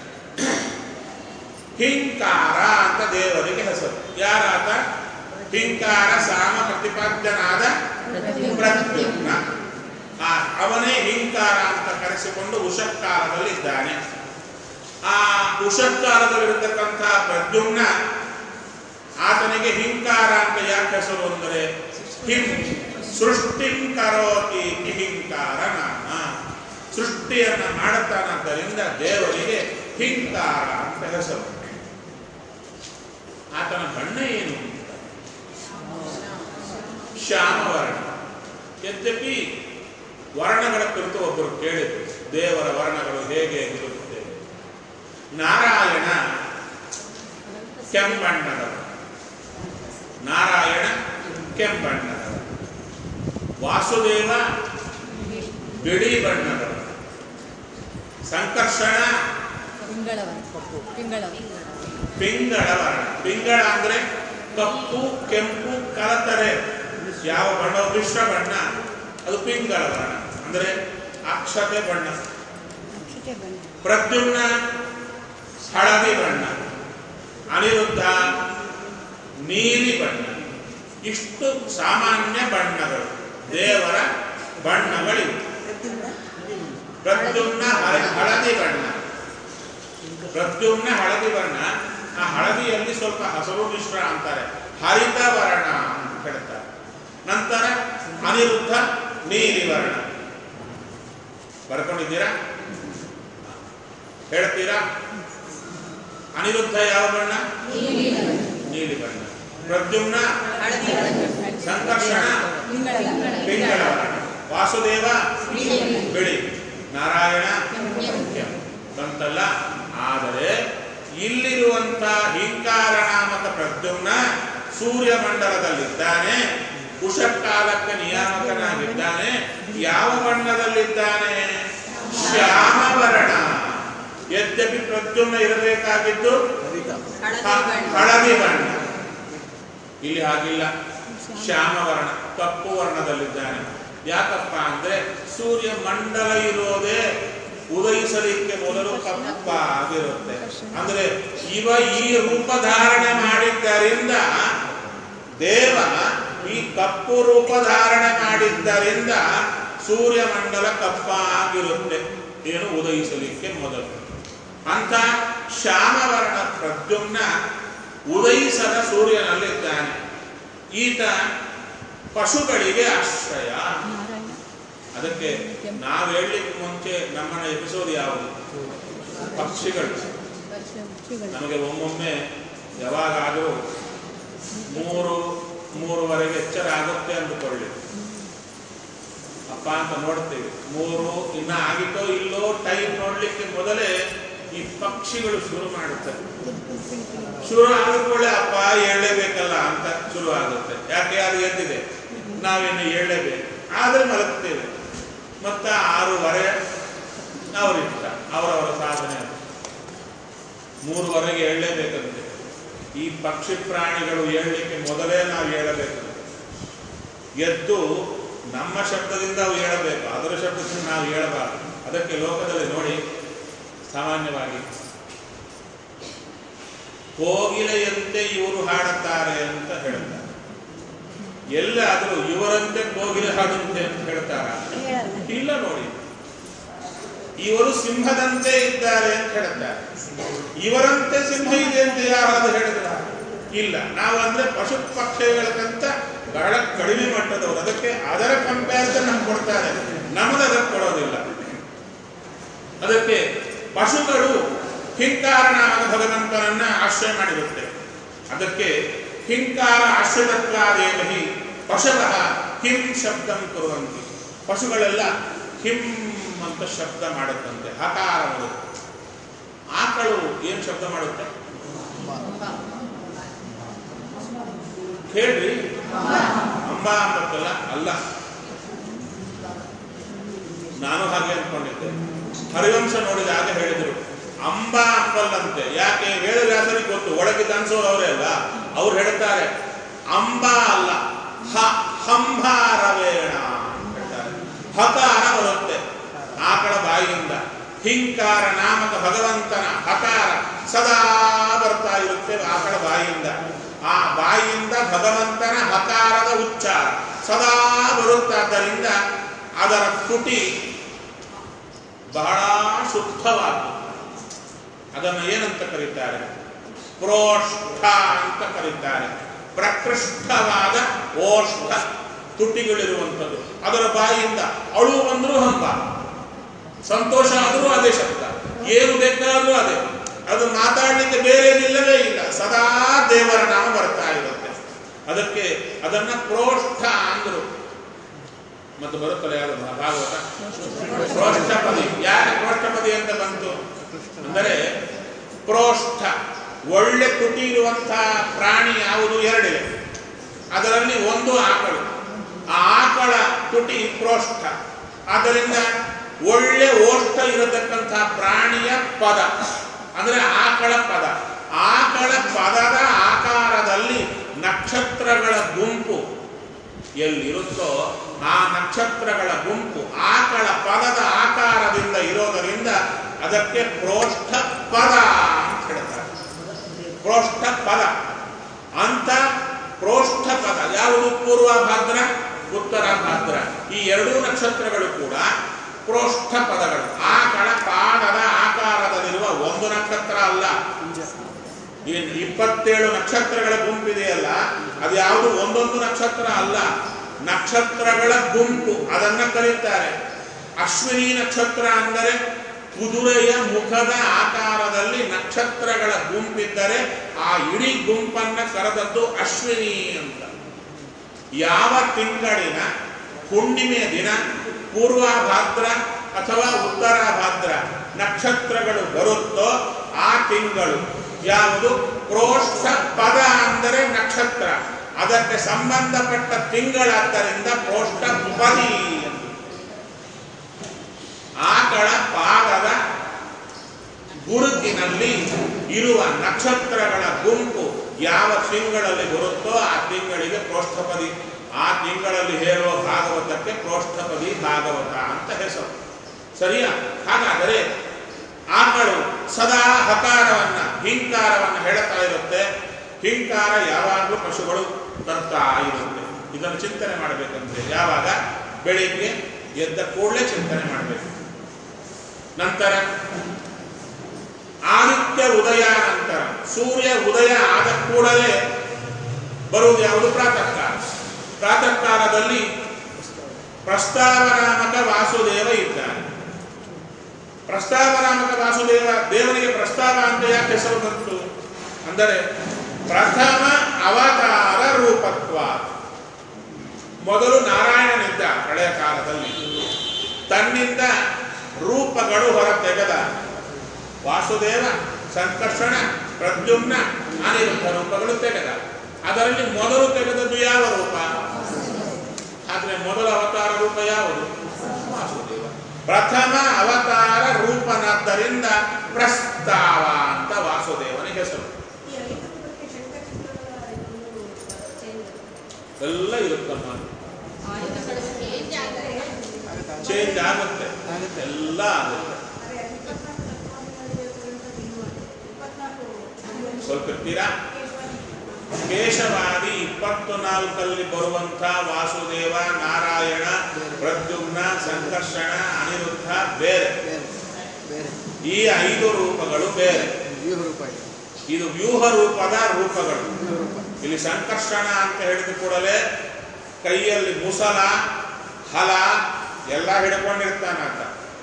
ಹಿಂಕಾರ ಅಂತ ದೇವರಿಗೆ ಹೆಸರು ಯಾರಾತ ಹಿಂಕಾರ ಸಾಮ ಪ್ರತಿಪಾದ್ಯನಾದ ಪ್ರದ್ಯುಮ್ನ ಆ ಅವನೇ ಹಿಂಕಾರ ಅಂತ ಕರೆಸಿಕೊಂಡು ಉಷಃಕಾಲದಲ್ಲಿ ಇದ್ದಾನೆ ಆ ಉಷಃಕಾಲದಲ್ಲಿರತಕ್ಕಂಥ ಪ್ರದ್ಯುಮ್ನ ಆತನಿಗೆ ಹಿಂಕಾರ ಅಂತ ಯಾಕೆ ಹೆಸರು ಅಂದರೆ ಹಿಂ ಸೃಷ್ಟಿಂ ಕರೋತಿ ಹಿಂಕಾರ ನಾಮ ಸೃಷ್ಟಿಯನ್ನ ಮಾಡುತ್ತಾನಾದ್ದರಿಂದ ದೇವರಿಗೆ ಹಿಂಕಾರ ಅಂತ ಹೆಸರು ಆತನ ಬಣ್ಣ ಏನು ಶ್ಯಾಮವರ್ಣ ಯದ್ಯಪಿ ವರ್ಣಗಳ ಕುರಿತು ಒಬ್ಬರು ಕೇಳಿದರು ದೇವರ ವರ್ಣಗಳು ಹೇಗೆ ಇರುತ್ತೆ ನಾರಾಯಣ ಕೆಂಬಣ್ಣದವ ನಾರಾಯಣ ಕೆಂಬಣ್ಣದವ ವಾಸುದೇವ ಬಿಳಿ ಬಣ್ಣದವ ಸಂಕರ್ಷಣ ಪಿಂಗಳವನ ಪಿಂಗಳವ ಪಿಂಗಳ ವರ್ಣ ಪಿಂಗಳ ಅಂದ್ರೆ ಕಪ್ಪು ಕೆಂಪು ಕಲತರೆ ಯಾವ ಬಣ್ಣ ಮಿಶ್ರ ಬಣ್ಣ ಅದು ಪಿಂಗಳ ವರ್ಣ ಅಂದ್ರೆ ಅಕ್ಷತೆ ಬಣ್ಣ ಪ್ರದ್ಯುಮ್ನ ಹಳದಿ ಬಣ್ಣ ಅನಿರುದ್ಧ ನೀಲಿ ಬಣ್ಣ ಇಷ್ಟು ಸಾಮಾನ್ಯ ಬಣ್ಣಗಳು ದೇವರ ಬಣ್ಣಗಳಿವೆ ಪ್ರದ್ಯುಮ್ನ ಹಳ- ಹಳದಿ ಬಣ್ಣ ಪ್ರದ್ಯುಮ್ನ ಹಳದಿ ಬಣ್ಣ ಆ ಹಳದಿಯಲ್ಲಿ ಸ್ವಲ್ಪ ಹಸಿರು ಮಿಶ್ರ ಅಂತಾರೆ ಹರಿತ ವರ್ಣ ಅಂತ ಹೇಳ್ತಾರೆ ನಂತರ ಅನಿರುದ್ಧ ನೀಲಿ ವರ್ಣ ಬರ್ಕೊಂಡಿದ್ದೀರಾ ಹೇಳ್ತೀರಾ ಅನಿರುದ್ಧ ಯಾವ ಬಣ್ಣ ನೀಲಿ ಬಣ್ಣ ಪ್ರದ್ಯುಮ್ನ ಸಂಕರ್ಷಣ ಪಿಂಗಳ ವರ್ಣ ವಾಸುದೇವ ಬಿಳಿ ನಾರಾಯಣ ಕೆಂಪು. ಬಂತಲ್ಲ ಆದರೆ ಇಲ್ಲಿರುವಂತ ಹಿಂಕಾರ ನಾಮಕ ಪ್ರದ್ಯುಮ್ನ ಸೂರ್ಯಮಂಡಲದಲ್ಲಿದ್ದಾನೆ ಕುಶಕಾಲಕ್ಕೆ ನಿಯಾಮಕನಾಗಿದ್ದಾನೆ ಯಾವ ಬಣ್ಣದಲ್ಲಿದ್ದಾನೆ ಶ್ಯಾಮವರ್ಣ ಯದ್ಯಪಿ ಪ್ರದ್ಯುಮ್ನ ಇರಬೇಕಾಗಿದ್ದು ಹ- ಹಳದಿ ಬಣ್ಣ ಇಲ್ಲಿ ಹಾಗಿಲ್ಲ ಶ್ಯಾಮವರ್ಣ ಕಪ್ಪು ವರ್ಣದಲ್ಲಿದ್ದಾನೆ ಯಾಕಪ್ಪ ಅಂದ್ರೆ ಸೂರ್ಯ ಮಂಡಲ ಇರೋದೇ ಉದಯಿಸಲಿಕ್ಕೆ ಮೊದಲು ಕಪ್ಪ ಆಗಿರುತ್ತೆ ಅಂದ್ರೆ ಇವ ಈ ರೂಪ ಧಾರಣೆ ಮಾಡಿದ್ದರಿಂದ ದೇವ ಈ ಕಪ್ಪು ರೂಪ ಧಾರಣೆ ಮಾಡಿದ್ದರಿಂದ ಸೂರ್ಯಮಂಡಲ ಕಪ್ಪಾಗಿರುತ್ತೆ ಏನು ಉದಯಿಸಲಿಕ್ಕೆ ಮೊದಲು ಅಂತ ಶ್ಯಾಮವರ್ಣ ಪ್ರದ್ಯುಮ್ನ ಉದಯಿಸದ ಸೂರ್ಯನಲ್ಲಿದ್ದಾನೆ ಈತ ಪಶುಗಳಿಗೆ ಆಶ್ರಯ ಅದಕ್ಕೆ ನಾವು ಹೇಳಲಿಕ್ಕೆ ಮುಂಚೆ ನಮ್ಮನ್ನ ಎಪಿಸೋಡ್ ಯಾವುದು ಪಕ್ಷಿಗಳು ನಮಗೆ ಒಮ್ಮೊಮ್ಮೆ ಯಾವಾಗಾದರೂ ಮೂರು ಮೂರುವರೆಗೆ ಎಚ್ಚರ ಆಗುತ್ತೆ ಅಂದುಕೊಳ್ಳಿ ಅಪ್ಪ ಅಂತ ನೋಡ್ತೀವಿ ಮೂರು ಇನ್ನ ಆಗಿತ್ತೋ ಇಲ್ಲೋ ಟೈಮ್ ನೋಡ್ಲಿಕ್ಕೆ ಮೊದಲೇ ಈ ಪಕ್ಷಿಗಳು ಶುರು ಮಾಡುತ್ತವೆ ಶುರು ಆದ್ಕೊಳ್ಳೆ ಅಪ್ಪ ಹೇಳಲೇಬೇಕಲ್ಲ ಅಂತ ಶುರು ಆಗುತ್ತೆ ಯಾಕೆ ಅದು ಎದ್ದಿದೆ ನಾವಿನ್ನು ಹೇಳಲೇಬೇಕು ಆದ್ರೆ ಮಲಗ್ತೇವೆ ಮತ್ತ ಆರೂವರೆ ಅವರಿಷ್ಟ ಅವರವರ ಸಾಧನೆ ಅದು ಮೂರುವರೆಗೆ ಹೇಳಲೇಬೇಕಂತೆ ಈ ಪಕ್ಷಿ ಪ್ರಾಣಿಗಳು ಹೇಳಲಿಕ್ಕೆ ಮೊದಲೇ ನಾವು ಹೇಳಬೇಕಂತೆ ಎದ್ದು ನಮ್ಮ ಶಬ್ದದಿಂದ ಅವು ಹೇಳಬೇಕು ಅದರ ಶಬ್ದದಿಂದ ನಾವು ಹೇಳಬಾರದು ಅದಕ್ಕೆ ಲೋಕದಲ್ಲಿ ನೋಡಿ ಸಾಮಾನ್ಯವಾಗಿ ಕೋಗಿಲೆಯಂತೆ ಇವರು ಹಾಡುತ್ತಾರೆ ಅಂತ ಹೇಳ್ತಾರೆ ಎಲ್ಲಾದರೂ ಇವರಂತೆ ಕೋಗಿಲೆ ಹಾಡುತ್ತೆ ಅಂತ ಹೇಳ್ತಾರ ಇಲ್ಲ ನೋಡಿ ಇವರು ಸಿಂಹದಂತೆ ಇದ್ದಾರೆ ಅಂತ ಹೇಳ್ತಾರೆ ಇವರಂತೆ ಸಿಂಹ ಇದೆ ಅಂತ ಯಾರಾದ್ರೂ ಹೇಳಿದ್ರ ಇಲ್ಲ ನಾವು ಅಂದ್ರೆ ಪಶು ಪಕ್ಷಿಗಳಕ್ಕಂತ ಬಹಳ ಕಡಿಮೆ ಮಟ್ಟದವರು ಅದಕ್ಕೆ ಅದರ ಕಂಪ್ಯಾರಿಸನ್ ನಮ್ಗೆ ಕೊಡ್ತಾರೆ ನಮಗೆ ಅದಕ್ಕೆ ಕೊಡೋದಿಲ್ಲ ಅದಕ್ಕೆ ಪಶುಗಳು ಹಿಂಕಾರನಾದ ಭಗವಂತನನ್ನ ಆಶ್ರಯ ಮಾಡಿರುತ್ತೆ ಅದಕ್ಕೆ ಹಿಂಕಾರ ಆಶ್ರಿತತ್ವಾದೇವಹಿ ಪಶವಃ ಹಿಂ ಶಬ್ದಂ ಕುರುವಂತಿ ಪಶುಗಳೆಲ್ಲ ಹಿಂ ಅಂತ ಶಬ್ದ ಮಾಡುತ್ತಂತೆ ಹಕಾರ ಬರುತ್ತೆ ಆಕಳು ಏನ್ ಶಬ್ದ ಮಾಡುತ್ತೆ ಹೇಳ್ರಿ ಅಂಬ ಅಂಬತ್ತಲ್ಲ ಅಲ್ಲ ನಾನು ಹಾಗೆ ಅನ್ಕೊಂಡಿದ್ದೆ ಹರಿವಂಶ ನೋಡಿದಾಗ ಹೇಳಿದರು ಅಂಬ ಅಂಬಲ್ಲಂತೆ ಯಾಕೆ ವೇದವ್ಯಾಸರಿಗೆ ಗೊತ್ತು ಒಳಗಿದ್ದ ಅನ್ಸೋರು ಅವರೇ ಅಲ್ಲ ಅವ್ರು ಹೇಳ್ತಾರೆ ಅಂಬ ಅಲ್ಲ ಹ ಹಂಭಾರವೇಣ ಅಂತ ಹೇಳ್ತಾರೆ ಹಕಾರ ಬರುತ್ತೆ ಆಕಳ ಬಾಯಿಯಿಂದ ಹಿಂಕಾರ ನಾಮಕ ಭಗವಂತನ ಹಕಾರ ಸದಾ ಬರ್ತಾ ಇರುತ್ತೆ ಆಕಳ ಬಾಯಿಯಿಂದ ಆ ಬಾಯಿಯಿಂದ ಭಗವಂತನ ಹಕಾರದ ಉಚ್ಚಾರ ಸದಾ ಬರುತ್ತಾದ್ದರಿಂದ ಅದರ ತುಟಿ ಬಹಳ ಶುದ್ಧವಾದ ಅದನ್ನು ಏನಂತ ಕರೀತಾರೆ ಪ್ರೋಷ್ಠ ಅಂತ ಕರೀತಾರೆ ಪ್ರಕೃಷ್ಟವಾದ ಓಷ್ಠ ತುಟಿಗಳಿರುವಂಥದ್ದು ಅದರ ಬಾಯಿಯಿಂದ ಅಳು ಬಂದರೂ ಹಂಬ ಸಂತೋಷ ಆದರೂ ಅದೇ ಶಬ್ದ ಏನು ಬೇಕಾದ್ರೂ ಅದೇ ಅದು ಮಾತಾಡಲಿಕ್ಕೆ ಬೇರೆದಿಲ್ಲವೇ ಇಲ್ಲ ಸದಾ ದೇವರ ನಾಮ ಬರ್ತಾ ಇರುತ್ತೆ ಅದಕ್ಕೆ ಅದನ್ನ ಪ್ರೋಷ್ಠ ಅಂದ್ರು ಮತ್ತು ಬರುತ್ತಲ್ಲ ಯಾವುದು ಭಾಗವತ ಪ್ರೋಷ್ಠಪದಿ ಯಾಕೆ ಪ್ರೋಷ್ಠಪದಿ ಅಂತ ಬಂತು ಅಂದರೆ ಪ್ರೋಷ್ಠ ಒಳ್ಳೆ ತುಟಿ ಇರುವಂತಹ ಪ್ರಾಣಿ ಯಾವುದು ಎರಡಿವೆ ಅದರಲ್ಲಿ ಒಂದು ಆಕಳು ಆ ಆಕಳ ತುಟಿ ಪ್ರೋಷ್ಠ ಆದ್ದರಿಂದ ಒಳ್ಳೆ ಓಷ್ಠ ಇರತಕ್ಕಂತಹ ಪ್ರಾಣಿಯ ಪದ ಅಂದ್ರೆ ಆಕಳ ಪದ ಆಕಳ ಪದದ ಆಕಾರದಲ್ಲಿ ನಕ್ಷತ್ರಗಳ ಗುಂಪು ಎಲ್ಲಿರುತ್ತೋ ಆ ನಕ್ಷತ್ರಗಳ ಗುಂಪು ಆಕಳ ಪದದ ಆಕಾರದಿಂದ ಇರೋದರಿಂದ ಅದಕ್ಕೆ ಪ್ರೋಷ್ಠ ಪದ ಅಂತ ಹೇಳ್ತಾರೆ ಪ್ರೋಷ್ಠ ಪದ ಅಂತ ಪ್ರೋಷ್ಠ ಪದ ಯಾವುದು ಪೂರ್ವ ಭಾದ್ರ ಉತ್ತರ ಭಾದ್ರ ಈ ಎರಡೂ ನಕ್ಷತ್ರಗಳು ಕೂಡ ಪ್ರೋಷ್ಠ ಪದಗಳು ಆಕಳ ಪಾದದ ಆಕಾರದಲ್ಲಿರುವ ಒಂದು ನಕ್ಷತ್ರ ಅಲ್ಲ ಈ ಇಪ್ಪತ್ತೇಳು ನಕ್ಷತ್ರಗಳ ಗುಂಪಿದೆಯಲ್ಲ ಅದು ಯಾವುದು ಒಂದೊಂದು ನಕ್ಷತ್ರ ಅಲ್ಲ ನಕ್ಷತ್ರಗಳ ಗುಂಪು ಅದನ್ನ ಕರೀತಾರೆ ಅಶ್ವಿನಿ ನಕ್ಷತ್ರ ಅಂದರೆ ಕುದುರೆಯ ಮುಖದ ಆಕಾರದಲ್ಲಿ ನಕ್ಷತ್ರಗಳ ಗುಂಪಿದ್ದರೆ ಆ ಇಡೀ ಗುಂಪನ್ನ ಕರೆದದ್ದು ಅಶ್ವಿನಿ ಅಂತ ಯಾವ ತಿಂಗಳಿನ ಹುಣ್ಣಿಮೆಯ ದಿನ ಪೂರ್ವ ಭಾದ್ರ ಅಥವಾ ಉತ್ತರ ಭಾದ್ರ ನಕ್ಷತ್ರಗಳು ಬರುತ್ತೋ ಆ ತಿಂಗಳು ಯಾವುದು ಪ್ರೋಷ್ಠ ಪದ ಅಂದರೆ ನಕ್ಷತ್ರ ಅದಕ್ಕೆ ಸಂಬಂಧಪಟ್ಟ ತಿಂಗಳಾದ್ದರಿಂದ ಪ್ರೋಷ್ಠ ಪದಿ ಎಂದು. ಆಕಳ ಪಾದದ ಗುರುತಿನಲ್ಲಿ ಇರುವ ನಕ್ಷತ್ರಗಳ ಗುಂಪು ಯಾವ ತಿಂಗಳಲ್ಲಿ ಬರುತ್ತೋ ಆ ತಿಂಗಳಿಗೆ ಪ್ರೋಷ್ಠಪದಿ ಆ ತಿಂಗಳಲ್ಲಿ ಹೇಳುವ ಭಾಗವತಕ್ಕೆ ಪ್ರೋಷ್ಠಪದಿ ಭಾಗವತ ಅಂತ ಹೆಸರು ಸರಿಯಾ ಹಾಗಾದರೆ ಆಕಳು ಸದಾ ಹಕಾರವನ್ನ ಹಿಂಕಾರವನ್ನ ಹೇಳ್ತಾ ಇರುತ್ತೆ ಹಿಂಕಾರ ಯಾವಾಗಲೂ ಪಶುಗಳು ತರ್ತಾ ಇರುತ್ತೆ ಇದನ್ನು ಚಿಂತನೆ ಮಾಡಬೇಕಂದ್ರೆ ಯಾವಾಗ ಬೆಳಿಗ್ಗೆ ಎದ್ದ ಕೂಡಲೇ ಚಿಂತನೆ ಮಾಡಬೇಕು ನಂತರ ಆದಿತ್ಯ ಉದಯ ನಂತರ ಸೂರ್ಯ ಉದಯ ಆದ ಕೂಡಲೇ ಬರುವುದು ಯಾವುದು ಪ್ರಾತಃ ಕಾಲ ಪ್ರಾತಃ ಕಾಲದಲ್ಲಿ ಪ್ರಸ್ತಾವನಾಮಕ ವಾಸುದೇವ ಇದ್ದಾನೆ ಪ್ರಸ್ತಾವನಾಮಕ ವಾಸುದೇವ ದೇವನಿಗೆ ಪ್ರಸ್ತಾವ ಅಂತ ಯಾಕೆ ಹೆಸರು ಬಂತು ಅಂದರೆ ಪ್ರಥಮ ಅವತಾರ ರೂಪತ್ವ ಮೊದಲು ನಾರಾಯಣನಿದ್ದ ಹಳೆಯ ಕಾಲದಲ್ಲಿ ತನ್ನಿಂದ ರೂಪಗಳು ಹೊರ ತೆಗೆದ ವಾಸುದೇವ ಸಂಕರ್ಷಣ ಪ್ರದ್ಯುಮ್ನ ಅನಿರುದ್ಧ ರೂಪಗಳು ತೆಗೆದ ಅದರಲ್ಲಿ ಮೊದಲು ತೆಗೆದದ್ದು ಯಾವ ರೂಪ ಆದ್ರೆ ಮೊದಲ ಅವತಾರ ರೂಪ ಯಾವುದು ವಾಸುದೇವ ಪ್ರಥಮ ಅವತಾರ ರೂಪನಾದ್ದರಿಂದ ಪ್ರಸ್ತಾವ ಅಂತ ವಾಸುದೇವನಿಗೆ ಹೆಸರು ಈ ಐದು ರೂಪಕ್ಕೆ ಶಂಕಚಿತ್ರಗಳ ಇದೊಂದು change. ಎಲ್ಲ ಇರುತ್ತಮ್ಮ ಆಯುಧಗಳು change ಆದರೆ ಚೇಂಜ್ ಆಗುತ್ತೆ ಎಲ್ಲ ಆಗುತ್ತೆ ಅದೇ ಇಪ್ಪತ್ನಾಲ್ಕು ತತ್ವಾದಿಗಳಿಗೆ ಕುರಿತಂತೆ ಇನ್ನೂ ಇದೆ. ಇಪ್ಪತ್ನಾಲ್ಕು ಸ್ವಲ್ಪ ಇರ್ತೀರಾ ಕೇಶವಾದಿ ಇಪ್ಪತ್ತು ನಾಲ್ಕಲ್ಲಿ ಬರುವಂಥ ವಾಸುದೇವ ನಾರಾಯಣ ಪ್ರದ್ಯುಮ್ನ ಸಂಕರ್ಷಣ ಅನಿರುದ್ಧ ಬೇರೆ ಬೇರೆ ಬೇರೆ ಈ ಐದು ರೂಪಗಳು ಬೇರೆ ವ್ಯೂಹ ರೂಪಾಯಿ ಇದು ವ್ಯೂಹ ರೂಪದ ರೂಪಗಳು ವ್ಯೂಹ ರೂಪ ಇಲ್ಲಿ ಸಂಕರ್ಷಣ ಅಂತ ಹೇಳಿದ ಕೂಡಲೇ ಕೈಯಲ್ಲಿ ಮುಸಲ ಹಲ ಎಲ್ಲ ಹಿಡ್ಕೊಂಡಿರ್ತಾನಂತ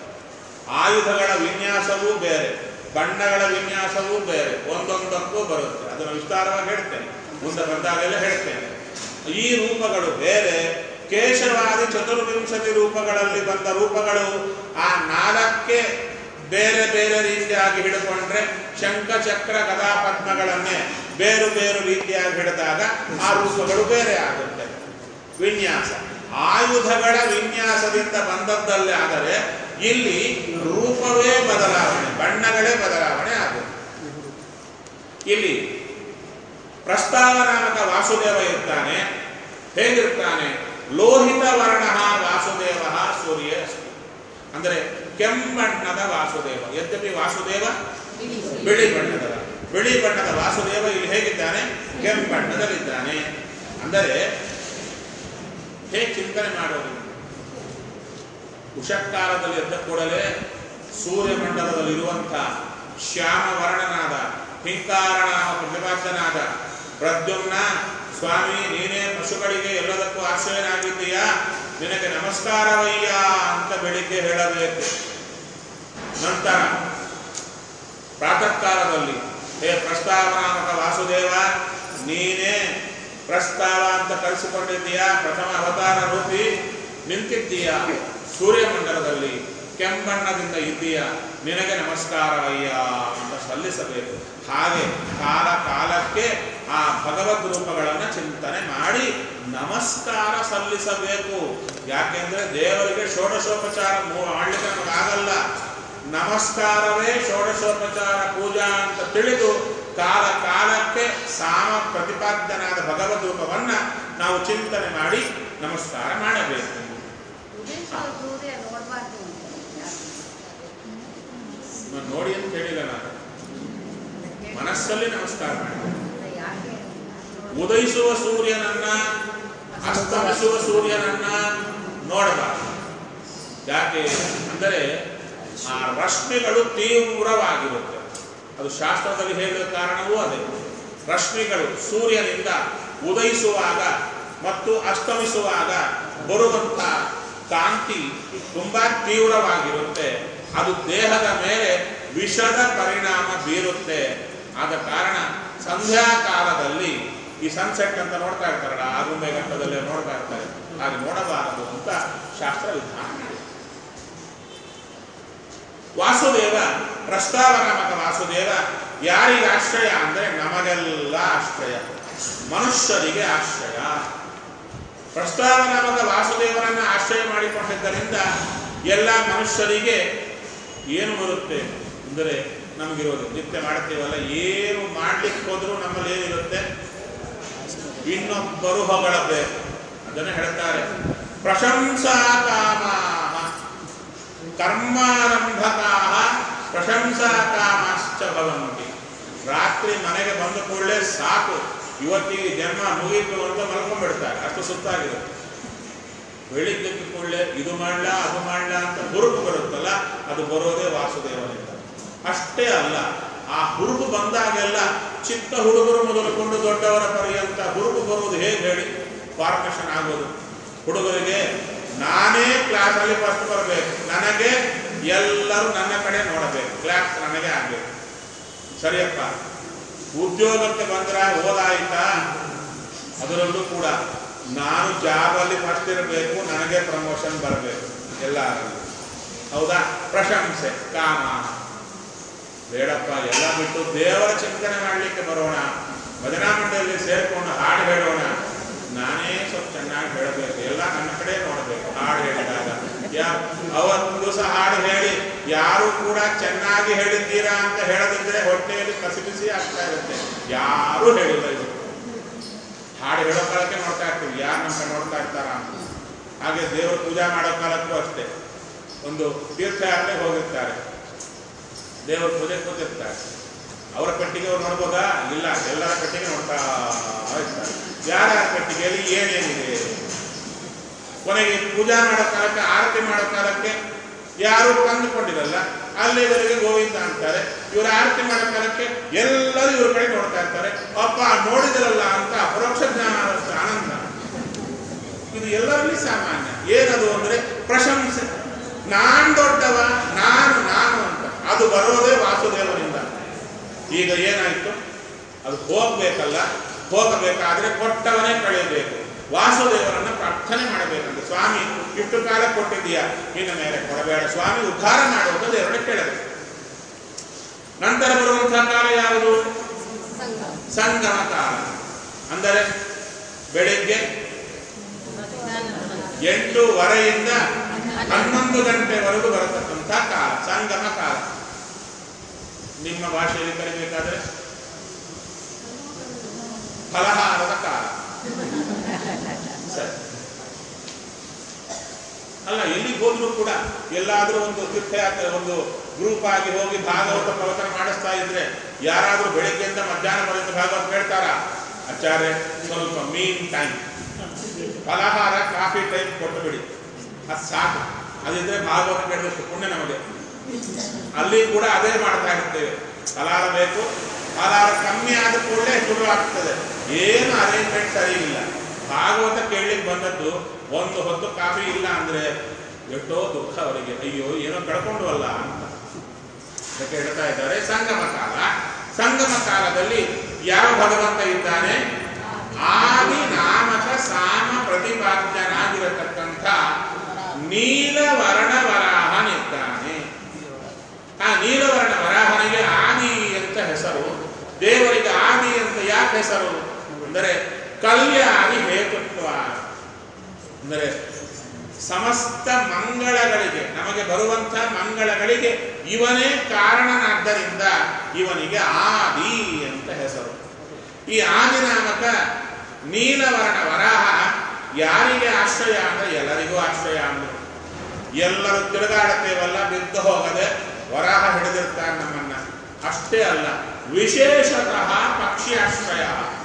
ಆಯುಧಗಳ ವಿನ್ಯಾಸವೂ ಬೇರೆ ಬಣ್ಣಗಳ ವಿನ್ಯಾಸವೂ ಬೇರೆ ಒಂದೊಂದಕ್ಕೂ ಬರುತ್ತೆ ಅದನ್ನು ವಿಸ್ತಾರವಾಗಿ ಹೇಳ್ತೇನೆ ಮುಂದೆ ಬಂದಾಗೆಲ್ಲ ಹೇಳ್ತೇನೆ ಈ ರೂಪಗಳು ಬೇರೆ ಕೇಶವಾದಿ ಚತುರ್ವಿಂಶತಿ ರೂಪಗಳಲ್ಲಿ ಬಂದ ರೂಪಗಳು ಆ ನಾಲ್ಕೇ ಬೇರೆ ಬೇರೆ ರೀತಿಯಾಗಿ ಹಿಡ್ಕೊಂಡ್ರೆ ಶಂಖ ಚಕ್ರ ಗದಾ ಪದ್ಮಗಳನ್ನೇ ಬೇರು ಬೇರು ರೀತಿಯಾಗಿ ಹಿಡಿದಾಗ ಆ ರೂಪಗಳು ಬೇರೆ ಆಗುತ್ತೆ ವಿನ್ಯಾಸ ಆಯುಧಗಳ ವಿನ್ಯಾಸದಿಂದ ಬಂದದ್ದಲ್ಲೇ ಆದರೆ ಇಲ್ಲಿ ರೂಪವೇ ಬದಲಾವಣೆ ಬಣ್ಣಗಳೇ ಬದಲಾವಣೆ ಆಗುತ್ತೆ ಇಲ್ಲಿ ಪ್ರಸ್ತಾವನಾಮಕ ವಾಸುದೇವ ಇರ್ತಾನೆ ಹೇಗಿರ್ತಾನೆ ಲೋಹಿತ ವರ್ಣ ವಾಸುದೇವ ಸೂರ್ಯ ಅಸ್ತಿ ಅಂದರೆ ಕೆಂಬಣ್ಣದ ವಾಸುದೇವ ಯದ್ಯಪಿ ವಾಸುದೇವ ಬಿಳಿ ಬಣ್ಣದ ಬಿಳಿ ಬಣ್ಣದ ವಾಸುದೇವ ಇಲ್ಲಿ ಹೇಗಿದ್ದಾನೆ ಕೆಂಬಣ್ಣದಲ್ಲಿದ್ದಾನೆ ಅಂದರೆ ಹೇಗೆ ಚಿಂತನೆ ಮಾಡೋದು ಉಷಕ್ಕಾಲದಲ್ಲಿ ಎದ್ದ ಕೂಡಲೇ ಸೂರ್ಯಮಂಡಲದಲ್ಲಿರುವಂಥ ಶ್ಯಾಮ ವರ್ಣನಾದ ಹಿಂಕಾರನಾಮ ಪ್ರತಿಪಾದ್ಯನಾದ ಪ್ರದ್ಯುಮ್ನ ಸ್ವಾಮಿ ನೀನೇ ಪಶುಗಳಿಗೆ ಎಲ್ಲದಕ್ಕೂ ಆಶ್ರಯನಾಗಿದ್ದೀಯಾ ನಿನಗೆ ನಮಸ್ಕಾರವಯ್ಯ ಅಂತ ಬೆಳಿಗ್ಗೆ ಹೇಳಬೇಕು ನಂತರ ಪ್ರಾತಃ ಕಾಲದಲ್ಲಿ ಹೇ ಪ್ರಸ್ತಾವನಾಮಕ ವಾಸುದೇವ ನೀನೇ ಪ್ರಸ್ತಾವ ಅಂತ ಕರೆಸಿಕೊಂಡಿದ್ದೀಯಾ ಪ್ರಥಮ ಅವತಾರ ರೂಪಿ ನಿಂತಿದ್ದೀಯಾ ಸೂರ್ಯಮಂಡಲದಲ್ಲಿ ಕೆಂಬಣ್ಣದಿಂದ ಇದ್ದೀಯಾ ನಿನಗೆ ನಮಸ್ಕಾರವಯ್ಯ ಅಂತ ಸಲ್ಲಿಸಬೇಕು ಹಾಗೆ ಕಾಲ ಕಾಲಕ್ಕೆ ಆ ಭಗವದ್ ರೂಪಗಳನ್ನು ಚಿಂತನೆ ಮಾಡಿ ನಮಸ್ಕಾರ ಸಲ್ಲಿಸಬೇಕು ಯಾಕೆಂದ್ರೆ ದೇವರಿಗೆ ಷೋಡಶೋಪಚಾರ ಮೂ- ಮಾಡ್ಲಿಕ್ಕೆ ನಮಗಾಗಲ್ಲ ನಮಸ್ಕಾರವೇ ಷೋಡಶೋಪಚಾರ ಪೂಜಾ ಅಂತ ತಿಳಿದು ಕಾಲ ಕಾಲಕ್ಕೆ ಸಾಮ ಪ್ರತಿಪಾದ್ಯನಾದ ಭಗವದ್ ರೂಪವನ್ನ ನಾವು ಚಿಂತನೆ ಮಾಡಿ ನಮಸ್ಕಾರ ಮಾಡಬೇಕು ಉದ್ದೇಶ ಸೂರ್ಯ ನೋಡ್ಬಾರ್ದು ಅಂತ ನಾನು ನೋಡಿ ಅಂತ ಹೇಳಿಲ್ಲ ನಾನು ಮನಸ್ಸಲ್ಲಿ ನಮಸ್ಕಾರ ಮಾಡಿ ಯಾಕೆ ಉದಯಿಸುವ ಸೂರ್ಯನನ್ನ ಅಸ್ತಮಿಸುವ ಸೂರ್ಯನನ್ನ ನೋಡಬಾರದು ಯಾಕೆ ಅಂದರೆ ಆ ರಶ್ಮಿಗಳು ತೀವ್ರವಾಗಿರುತ್ತೆ ಅದು ಶಾಸ್ತ್ರದಲ್ಲಿ ಹೇಳಿದ ಕಾರಣವೂ ಅದೇ ರಶ್ಮಿಗಳು ಸೂರ್ಯನಿಂದ ಉದಯಿಸುವಾಗ ಮತ್ತು ಅಸ್ತಮಿಸುವಾಗ ಬರುವಂಥ ಕಾಂತಿ ತುಂಬಾ ತೀವ್ರವಾಗಿರುತ್ತೆ ಅದು ದೇಹದ ಮೇಲೆ ವಿಷದ ಪರಿಣಾಮ ಬೀರುತ್ತೆ ಆದ ಕಾರಣ ಸಂಧ್ಯಾ ಕಾಲದಲ್ಲಿ ಈ ಸನ್ಸೆಟ್ ಅಂತ ನೋಡ್ತಾ ಇರ್ತಾರಲ್ಲ ಆಗುಂಬೆ ಘಟ್ಟದಲ್ಲಿ ನೋಡ್ತಾ ಇರ್ತಾರೆ ಹಾಗೆ ನೋಡಬಾರದು ಅಂತ ಶಾಸ್ತ್ರ ವಿಧಾನ ಮಾಡಿದೆ ವಾಸುದೇವ ಪ್ರಸ್ತಾವನಾಮಕ ವಾಸುದೇವ ಯಾರಿಗೆ ಆಶ್ರಯ ಅಂದರೆ ನಮಗೆಲ್ಲ ಆಶ್ರಯ ಮನುಷ್ಯರಿಗೆ ಆಶ್ರಯ ಪ್ರಸ್ತಾವನಾಮಕ ವಾಸುದೇವರನ್ನ ಆಶ್ರಯ ಮಾಡಿಕೊಂಡಿದ್ದರಿಂದ ಎಲ್ಲ ಮನುಷ್ಯರಿಗೆ ಏನು ಬರುತ್ತೆ ಅಂದರೆ ನಮಗಿರೋದು ನಿತ್ಯ ಮಾಡ್ತೀವಲ್ಲ ಏನು ಮಾಡ್ಲಿಕ್ಕೆ ಹೋದ್ರೂ ನಮ್ಮಲ್ಲಿ ಏನಿರುತ್ತೆ ಇನ್ನೊಬ್ಬರು ಹೊಗಳಬೇಕು ಅದನ್ನು ಹೇಳ್ತಾರೆ ಪ್ರಶಂಸಾ ಕಾಮಾಹ ಕರ್ಮಾರಂಭಕಾಹ ಪ್ರಶಂಸಾ ಕಾಮಾಶ್ಚ ಭವಂತಿ ರಾತ್ರಿ ಮನೆಗೆ ಬಂದ ಕೂಡಲೇ ಸಾಕು ಇವತ್ತಿಗೆ ಜನ್ಮ ಮುಗೀತು ಅಂತ ಮಲ್ಕೊಂಡ್ಬಿಡ್ತಾರೆ ಅಷ್ಟು ಸುತ್ತಾಗಿರುತ್ತೆ ಬೆಳಿಗ್ಗೆ ಕೂಡಲೇ ಇದು ಮಾಡ್ಲ ಅದು ಮಾಡ್ಲ ಅಂತ ಹುರುಪು ಬರುತ್ತಲ್ಲ ಅದು ಬರೋದೇ ವಾಸುದೇವನಿಂದ ಅಷ್ಟೇ ಅಲ್ಲ ಆ ಹುರುಪು ಬಂದಾಗೆಲ್ಲ ಚಿಕ್ಕ ಹುಡುಗರು ಮೊದಲುಕೊಂಡು ದೊಡ್ಡವರ ಪರ್ಯಂತ ಹುರುಪು ಬರುವುದು ಹೇಗೆ ಹೇಳಿ ಫಾರ್ಮೇಷನ್ ಆಗೋದು ಹುಡುಗರಿಗೆ ನಾನೇ ಕ್ಲಾಸಲ್ಲಿ ಫಸ್ಟ್ ಬರಬೇಕು ನನಗೆ ಎಲ್ಲರೂ ನನ್ನ ಕಡೆ ನೋಡಬೇಕು ಕ್ಲಾಸ್ ನನಗೆ ಆಗಬೇಕು ಸರಿಯಪ್ಪ ಉದ್ಯೋಗಕ್ಕೆ ಬಂದ್ರ ಓದಾಯ್ತಾ ಅದರಲ್ಲೂ ಕೂಡ ನಾನು ಜಾಬಲ್ಲಿ ಫಸ್ಟ್ ಇರಬೇಕು ನನಗೆ ಪ್ರಮೋಷನ್ ಬರಬೇಕು ಎಲ್ಲರೂ ಹೌದಾ ಪ್ರಶಂಸೆ ಕಾಮ ಬೇಡಪ್ಪ ಎಲ್ಲ ಬಿಟ್ಟು ದೇವರ ಚಿಂತನೆ ಮಾಡಲಿಕ್ಕೆ ಬರೋಣ ಭಜನಾ ಮಂಡಳಿಯಲ್ಲಿ ಸೇರ್ಕೊಂಡು ಹಾಡು ಹೇಳೋಣ ನಾನೇ ಸ್ವಲ್ಪ ಚೆನ್ನಾಗಿ ಹೇಳಬೇಕು ಎಲ್ಲ ನನ್ನ ಕಡೆ ನೋಡಬೇಕು ಹಾಡು ಹೇಳಿದಾಗ ಯಾ ಅವತ್ತು ದಿವಸ ಹಾಡು ಹೇಳಿ ಯಾರು ಕೂಡ ಚೆನ್ನಾಗಿ ಹೇಳಿದ್ದೀರಾ ಅಂತ ಹೇಳದಿದ್ರೆ ಹೊಟ್ಟೆಯಲ್ಲಿ ಕಸಿಬಿಸಿ ಆಗ್ತಾ ಇರುತ್ತೆ ಯಾರು ಹೇಳಿಲ್ಲ ಇದು ಹಾಡು ಹೇಳೋ ಕಾಲಕ್ಕೆ ನೋಡ್ತಾ ಇರ್ತೀವಿ ಯಾರು ನಮ್ಮ ಕಡೆ ನೋಡ್ತಾ ಇರ್ತಾರ ಅಂತ ಹಾಗೆ ದೇವರು ಪೂಜಾ ಮಾಡೋ ಕಾಲಕ್ಕೂ ಅಷ್ಟೇ ಒಂದು ತೀರ್ಥಯಾತ್ರೆಗೆ ಹೋಗಿರ್ತಾರೆ ದೇವರ ಪೂಜೆ ಕೂತಿರ್ತಾರೆ ಅವರ ಪೆಟ್ಟಿಗೆ ಅವ್ರು ನೋಡ್ಬೋದಾ ಇಲ್ಲ ಎಲ್ಲರ ಪೆಟ್ಟಿಗೆ ನೋಡ್ತಾ ಇರ್ತಾರೆ ಯಾರ್ಯಾರ ಪೆಟ್ಟಿಗೆಯಲ್ಲಿ ಏನೇನಿದೆ ಕೊನೆಗೆ ಪೂಜಾ ಮಾಡೋ ಕಾಲಕ್ಕೆ ಆರತಿ ಮಾಡೋ ಕಾಲಕ್ಕೆ ಯಾರು ತಂದುಕೊಂಡಿರಲ್ಲ ಅಲ್ಲಿವರೆಗೆ ಗೋವಿಂದ ಅಂತಾರೆ ಇವರು ಆರತಿ ಮಾಡೋ ಕಾಲಕ್ಕೆ ಎಲ್ಲರೂ ಇವ್ರ ಕಡೆ ನೋಡ್ತಾ ಇರ್ತಾರೆ ಅಪ್ಪ ನೋಡಿದ್ರಲ್ಲ ಅಂತ ಪರೋಕ್ಷ ಜ್ಞಾನ ಆಗುತ್ತೆ ಆನಂದ ಇದು ಎಲ್ಲರಲ್ಲಿ ಸಾಮಾನ್ಯ ಏನದು ಅಂದ್ರೆ ಪ್ರಶಂಸೆ ನಾನ್ ದೊಡ್ಡವ ನಾನು ನಾನು ಅಂತ ಅದು ಬರೋದೇ ವಾಸುದೇವನಿಂದ ಈಗ ಏನಾಯ್ತು ಅದು ಹೋಗ್ಬೇಕಲ್ಲ ಹೋಗಬೇಕಾದ್ರೆ ಕೊಟ್ಟವನೇ ಕಳೆಯಬೇಕು ವಾಸುದೇವರನ್ನ ಪ್ರಾರ್ಥನೆ ಮಾಡಬೇಕಂತ ಸ್ವಾಮಿ ಇಷ್ಟು ಕಾಲ ಕೊಟ್ಟಿದ್ದೀಯಾ ಇನ್ನು ಮೇಲೆ ಕೊಡಬೇಡ ಸ್ವಾಮಿ ಉದ್ಧಾರ ಮಾಡುವುದು ದೇವರನ್ನ ಕೇಳಬೇಕು ನಂತರ ಬರುವಂತಹ ಕಾಲ ಯಾವುದು ಸಂಘ ಸಂಗಮ ಕಾಲ ಅಂದರೆ ಬೆಳಿಗ್ಗೆ ಎಂಟೂವರೆಯಿಂದ ಹನ್ನೊಂದು ಗಂಟೆವರೆಗೂ ಬರತಕ್ಕಂಥ ಕಾಲ ಸಂಗಮ ಕಾಲ ನಿಮ್ಮ ಭಾಷೆಯಲ್ಲಿ ಕರಿಬೇಕಾದ್ರೆ ಫಲಹಾರದ ಕಾಲ ಸರಿ ಅಲ್ಲ ಎಲ್ಲಿಗೆ ಹೋದ್ರು ಕೂಡ ಎಲ್ಲಾದ್ರೂ ಒಂದು ತೀರ್ಥಯಾತ್ರೆ ಒಂದು ಗ್ರೂಪ್ ಆಗಿ ಹೋಗಿ ಭಾಗವತ ಪ್ರವಚನ ಮಾಡಿಸ್ತಾ ಇದ್ರೆ ಯಾರಾದ್ರೂ ಬೆಳಿಗ್ಗೆಯಿಂದ ಮಧ್ಯಾಹ್ನ ಪರ್ಯಂತ ಭಾಗವತ ಹೇಳ್ತಾರ ಆಚಾರ್ಯ ಸ್ವಲ್ಪ ಮೀನ್ ಟೈಮ್ ಫಲಹಾರ ಕಾಫಿ ಟೈಮ್ ಕೊಟ್ಟು ಬಿಡಿ ಅದು ಸಾಕು ಅದಿದ್ರೆ ಭಾಗವತ ಕೇಳಿದಷ್ಟು ಪುಣ್ಯ ನಮಗೆ ಅಲ್ಲಿ ಕೂಡ ಅದೇ ಮಾಡ್ತಾ ಇರ್ತೇವೆ ಫಲಹಾರ ಬೇಕು ಫಲಹಾರ ಕಮ್ಮಿ ಆದ ಕೂಡಲೇ ಶುರು ಆಗ್ತದೆ ಏನು ಅರೇಂಜ್ಮೆಂಟ್ ಸರಿ ಇಲ್ಲ ಭಾಗವತ ಕೇಳಲಿಕ್ಕೆ ಬಂದದ್ದು ಒಂದು ಹೊತ್ತು ಕಾಫಿ ಇಲ್ಲ ಅಂದ್ರೆ ಎಷ್ಟೋ ದುಃಖ ಅವರಿಗೆ ಅಯ್ಯೋ ಏನೋ ಕಳ್ಕೊಂಡ್ವಲ್ಲ ಅಂತ ಅದಕ್ಕೆ ಹೇಳ್ತಾ ಇದ್ದಾರೆ ಸಂಗಮ ಕಾಲ ಸಂಗಮ ಕಾಲದಲ್ಲಿ ಯಾವ ಭಗವಂತ ಇದ್ದಾನೆ ಆದಿ ನಾಮಕ ಸಾಮ ಪ್ರತಿಪಾದ್ಯನಾಗಿರತಕ್ಕಂಥ ನೀಲವರ್ಣ ವರಾಹನಿದ್ದಾನೆ ಆ ನೀಲವರ್ಣ ವರಾಹನಿಗೆ ಆದಿ ಅಂತ ಹೆಸರು ದೇವರಿಗೆ ಆದಿ ಅಂತ ಯಾಕೆ ಹೆಸರು ಅಂದರೆ ಕಲ್ಯಾಣಿ ಹೇತುತ್ವ ಅಂದರೆ ಸಮಸ್ತ ಮಂಗಳಗಳಿಗೆ ನಮಗೆ ಬರುವಂಥ ಮಂಗಳಗಳಿಗೆ ಇವನೇ ಕಾರಣನಾದ್ದರಿಂದ ಇವನಿಗೆ ಆದಿ ಅಂತ ಹೆಸರು ಈ ಆದಿನಾಮಕ ನೀಲವರ್ಣ ವರಾಹ ಯಾರಿಗೆ ಆಶ್ರಯ ಅಂದ್ರೆ ಎಲ್ಲರಿಗೂ ಆಶ್ರಯ ಅಂದ್ರು ಎಲ್ಲರೂ ತಿರುಗಾಡುತ್ತೇವಲ್ಲ ಬಿದ್ದು ಹೋಗದೆ ವರಾಹ ಹಿಡಿದಿರ್ತಾನೆ ನಮ್ಮನ್ನ ಅಷ್ಟೇ ಅಲ್ಲ ವಿಶೇಷತಃ ಪಕ್ಷಿ ಆಶ್ರಯ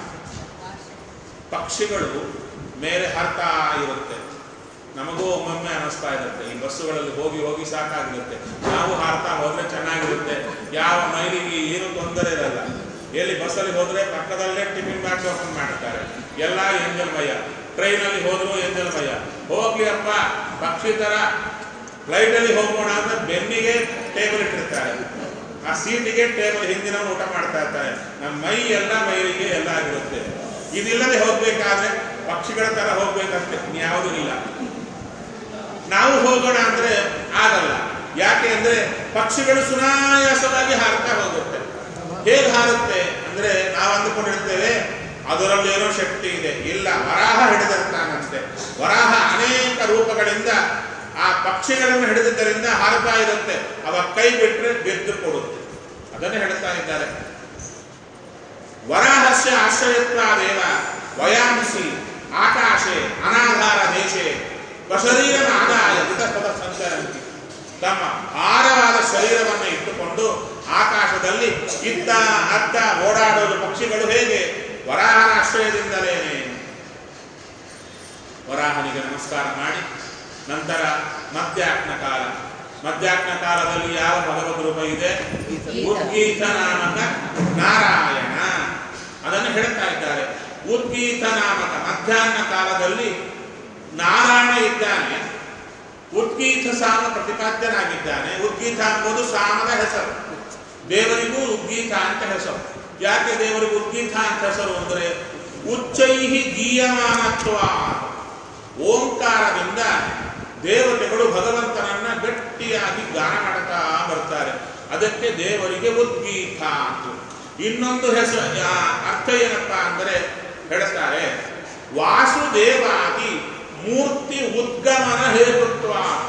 ಪಕ್ಷಿಗಳು ಮೇಲೆ ಹಾರ್ತಾ ಇರುತ್ತೆ ನಮಗೂ ಒಮ್ಮೊಮ್ಮೆ ಅನಿಸ್ತಾ ಇರುತ್ತೆ ಈ ಬಸ್ಸುಗಳಲ್ಲಿ ಹೋಗಿ ಹೋಗಿ ಸಾಕಾಗಿರುತ್ತೆ ನಾವು ಹಾರ್ತಾ ಹೋದ್ರೆ ಚೆನ್ನಾಗಿರುತ್ತೆ ಯಾವ ಮೈಲಿಗೆ ಏನು ತೊಂದರೆ ಇರಲ್ಲ ಎಲ್ಲಿ ಬಸ್ಸಲ್ಲಿ ಹೋದ್ರೆ ಪಕ್ಕದಲ್ಲೇ ಟಿಫಿನ್ ಬಾಕ್ಸ್ ಓಪನ್ ಮಾಡ್ತಾರೆ ಎಲ್ಲ ಎಂಜಲ್ ಭಯ ಟ್ರೈನಲ್ಲಿ ಹೋದ್ರು ಎಂಜಲ್ ಭಯ ಹೋಗ್ಲಿ ಅಪ್ಪ ಪಕ್ಷಿ ತರ ಫ್ಲೈಟಲ್ಲಿ ಹೋಗೋಣ ಅಂದ್ರೆ ಬೆನ್ನಿಗೆ ಟೇಬಲ್ ಇಟ್ಟಿರ್ತಾರೆ ಆ ಸೀಟಿಗೆ ಟೇಬಲ್ ಹಿಂದಿನ ಊಟ ಮಾಡ್ತಾ ಇರ್ತಾರೆ ನಮ್ಮ ಮೈ ಎಲ್ಲ ಮೈಲಿಗೆ ಎಲ್ಲ ಆಗಿರುತ್ತೆ ಇದಿಲ್ಲದೆ ಹೋಗ್ಬೇಕಾದ್ರೆ ಪಕ್ಷಿಗಳ ತರ ಹೋಗ್ಬೇಕಂತೆ ಯಾವುದೂ ಇಲ್ಲ ನಾವು ಹೋಗೋಣ ಅಂದ್ರೆ ಆಗಲ್ಲ ಯಾಕೆ ಅಂದ್ರೆ ಪಕ್ಷಿಗಳು ಸುನಾಯಾಸವಾಗಿ ಹಾರುತ್ತಾ ಹೋಗುತ್ತೆ ಹೇಗೆ ಹಾರುತ್ತೆ ಅಂದ್ರೆ ನಾವು ಅಂದುಕೊಂಡಿರ್ತೇವೆ ಅದರಲ್ಲಿ ಏನೋ ಶಕ್ತಿ ಇದೆ ಇಲ್ಲ ವರಾಹ ಹಿಡಿದಿರ್ತಾನಂತೆ ವರಾಹ ಅನೇಕ ರೂಪಗಳಿಂದ ಆ ಪಕ್ಷಿಗಳನ್ನು ಹಿಡಿದಿದ್ದರಿಂದ ಹಾರುತ್ತಾ ಇರುತ್ತೆ ಅವ ಕೈ ಬಿಟ್ಟರೆ ಗೆದ್ದು ಕೊಡುತ್ತೆ ಅದನ್ನೇ ಹೇಳ್ತಾ ಇದ್ದಾರೆ ವರಾಹಸ್ಯ ಆಶ್ರಯತ್ವಾದೇವ ವಯಾಂಸಿ ಆಕಾಶೆ ಅನಾಧಾರ ದೇಶೆ ಸ್ವಶರೀರನ ಆದಾಯ ವಿತಪದ ಸಂಚರಂತಿ ತಮ್ಮ ಭಾರವಾದ ಶರೀರವನ್ನು ಇಟ್ಟುಕೊಂಡು ಆಕಾಶದಲ್ಲಿ ಇತ್ತ ಅತ್ತ ಓಡಾಡೋದು ಪಕ್ಷಿಗಳು ಹೇಗೆ ವರಾಹನ ಆಶ್ರಯದಿಂದಲೇನೆ ವರಾಹನಿಗೆ ನಮಸ್ಕಾರ ಮಾಡಿ ನಂತರ ಮಧ್ಯಾಹ್ನ ಕಾಲ ಮಧ್ಯಾಹ್ನ ಕಾಲದಲ್ಲಿ ಯಾವ ಭಗವದ್ ರೂಪ ಇದೆ ಉದ್ಗೀತ ನಾಮಕ ನಾರಾಯಣ ಅದನ್ನು ಹೇಳ್ತಾ ಇದ್ದಾರೆ ಉದ್ಗೀತ ನಾಮಕ ಮಧ್ಯಾಹ್ನ ಕಾಲದಲ್ಲಿ ನಾರಾಯಣ ಇದ್ದಾನೆ ಉದ್ಗೀತ ಸಾಮ ಪ್ರತಿಪಾದ್ಯನಾಗಿದ್ದಾನೆ ಉದ್ಗೀತ ಎಂಬುದು ಸಾಮದ ಹೆಸರು ದೇವರಿಗೂ ಉದ್ಗೀತ ಅಂತ ಹೆಸರು ಯಾಕೆ ದೇವರಿಗೂ ಉದ್ಗೀತ ಅಂತ ಹೆಸರು ಅಂದರೆ ಉಚ್ಚೈಹಿ ಗೀಯಮಾನತ್ವ ಓಂಕಾರದಿಂದ ದೇವತೆಗಳು ಭಗವಂತನನ್ನ ಗಟ್ಟಿಯಾಗಿ ಗಾನ ಮಾಡ್ತಾ ಬರ್ತಾರೆ ಅದಕ್ಕೆ ದೇವರಿಗೆ ಉದ್ಗೀತ ಅಂತ ಇನ್ನೊಂದು ಹೆಸರು ಆ, ಅರ್ಥ ಏನಪ್ಪಾ ಅಂದರೆ ಹೇಳ್ತಾರೆ ವಾಸುದೇವಾದಿ ಮೂರ್ತಿ ಉದ್ಗಮನ ಹೇತುತ್ವ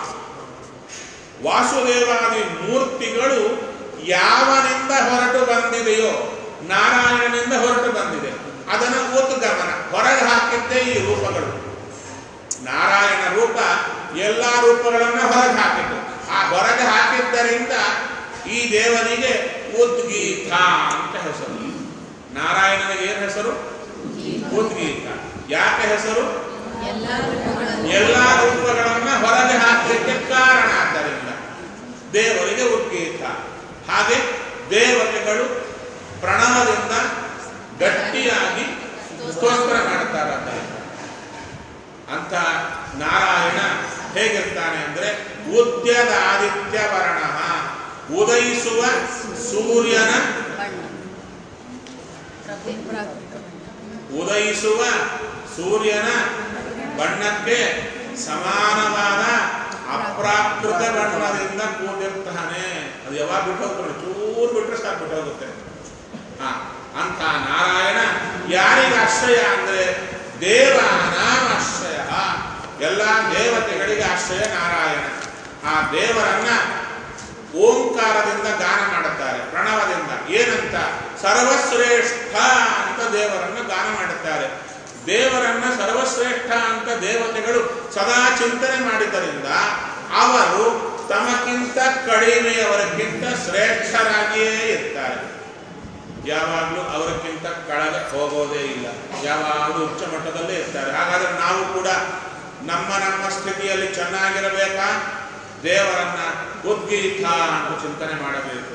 ವಾಸುದೇವಾದಿ ಮೂರ್ತಿಗಳು ಯಾವನಿಂದ ಹೊರಟು ಬಂದಿದೆಯೋ ನಾರಾಯಣನಿಂದ ಹೊರಟು ಬಂದಿದೆ ಅದನ್ನು ಉದ್ಗಮನ ಹೊರಗೆ ಹಾಕಿದ್ದೇ ಈ ರೂಪಗಳು ನಾರಾಯಣ ರೂಪ ಎಲ್ಲ ರೂಪಗಳನ್ನು ಹೊರಗೆ ಹಾಕಿದ್ದು ಆ ಹೊರಗೆ ಹಾಕಿದ್ದರಿಂದ ಈ ದೇವನಿಗೆ ಉದ್ಗೀತ ಅಂತ ಹೆಸರು ನಾರಾಯಣನಿಗೆ ಏನು ಹೆಸರು ಉದ್ಗೀತ ಯಾಕೆ ಹೆಸರು ಎಲ್ಲ ರೂಪಗಳನ್ನು ಎಲ್ಲ ರೂಪಗಳನ್ನ ಹೊರಗೆ ಹಾಕಲಿಕ್ಕೆ ಕಾರಣ ಆದ್ದರಿಂದ ದೇವರಿಗೆ ಉದ್ಗೀತ ಹಾಗೆ ದೇವತೆಗಳು ಪ್ರಣವದಿಂದ ಗಟ್ಟಿಯಾಗಿ ಸ್ತೋತ್ರ ಮಾಡ್ತಾರೆ ಅಂತ ನಾರಾಯಣ ಹೇಗಿರ್ತಾನೆ ಅಂದ್ರೆ ಉದ್ಯದ ಆದಿತ್ಯ ವರ್ಣ ಉದಯಿಸುವ ಸೂರ್ಯನ ಬಣ್ಣ ಪ್ರಾಕೃತಿಕ ಉದಯಿಸುವ ಸೂರ್ಯನ ಬಣ್ಣಕ್ಕೆ ಸಮಾನವಾದ ಅಪ್ರಾಕೃತ ಬಣ್ಣದಿಂದ ಕೂಡಿರ್ತಾನೆ ಅದು ಯಾವಾಗ ಬಿಟ್ಟು ಹೋಗ್ತಾನೆ ಚೂರು ಬಿಟ್ಟರೆ ಸಾಕು ಬಿಟ್ಟು ಹೋಗುತ್ತೆ ಹಾ ಅಂತ ನಾರಾಯಣ ಯಾರಿಗೆ ಆಶ್ರಯ ಅಂದ್ರೆ ದೇವಾನಾಮಾಶ್ರಯ ಎಲ್ಲ ದೇವತೆಗಳಿಗೆ ಆಶ್ರಯ ನಾರಾಯಣ ಆ ದೇವರನ್ನ ಓಂಕಾರದಿಂದ ಗಾನ ಮಾಡುತ್ತಾರೆ ಪ್ರಣವದಿಂದ ಏನಂತ ಸರ್ವಶ್ರೇಷ್ಠ ಅಂತ ದೇವರನ್ನ ಗಾನ ಮಾಡುತ್ತಾರೆ ದೇವರನ್ನ ಸರ್ವಶ್ರೇಷ್ಠ ಅಂತ ದೇವತೆಗಳು ಸದಾ ಚಿಂತನೆ ಮಾಡಿದ್ದರಿಂದ ಅವರು ತಮಗಿಂತ ಕಡಿಮೆಯವರಿಗಿಂತ ಶ್ರೇಷ್ಠರಾಗಿಯೇ ಇರ್ತಾರೆ ಯಾವಾಗಲೂ ಅವರಕ್ಕಿಂತ ಕೆಳಗೆ ಹೋಗೋದೇ ಇಲ್ಲ ಯಾವಾಗಲೂ ಉಚ್ಚ ಮಟ್ಟದಲ್ಲೇ ಇರ್ತಾರೆ ಹಾಗಾದ್ರೆ ನಾವು ಕೂಡ ನಮ್ಮ ನಮ್ಮ ಸ್ಥಿತಿಯಲ್ಲಿ ಚೆನ್ನಾಗಿರಬೇಕಾ ದೇವರನ್ನ ಉದ್ಗೀತ ಅಂತ ಚಿಂತನೆ ಮಾಡಬೇಕು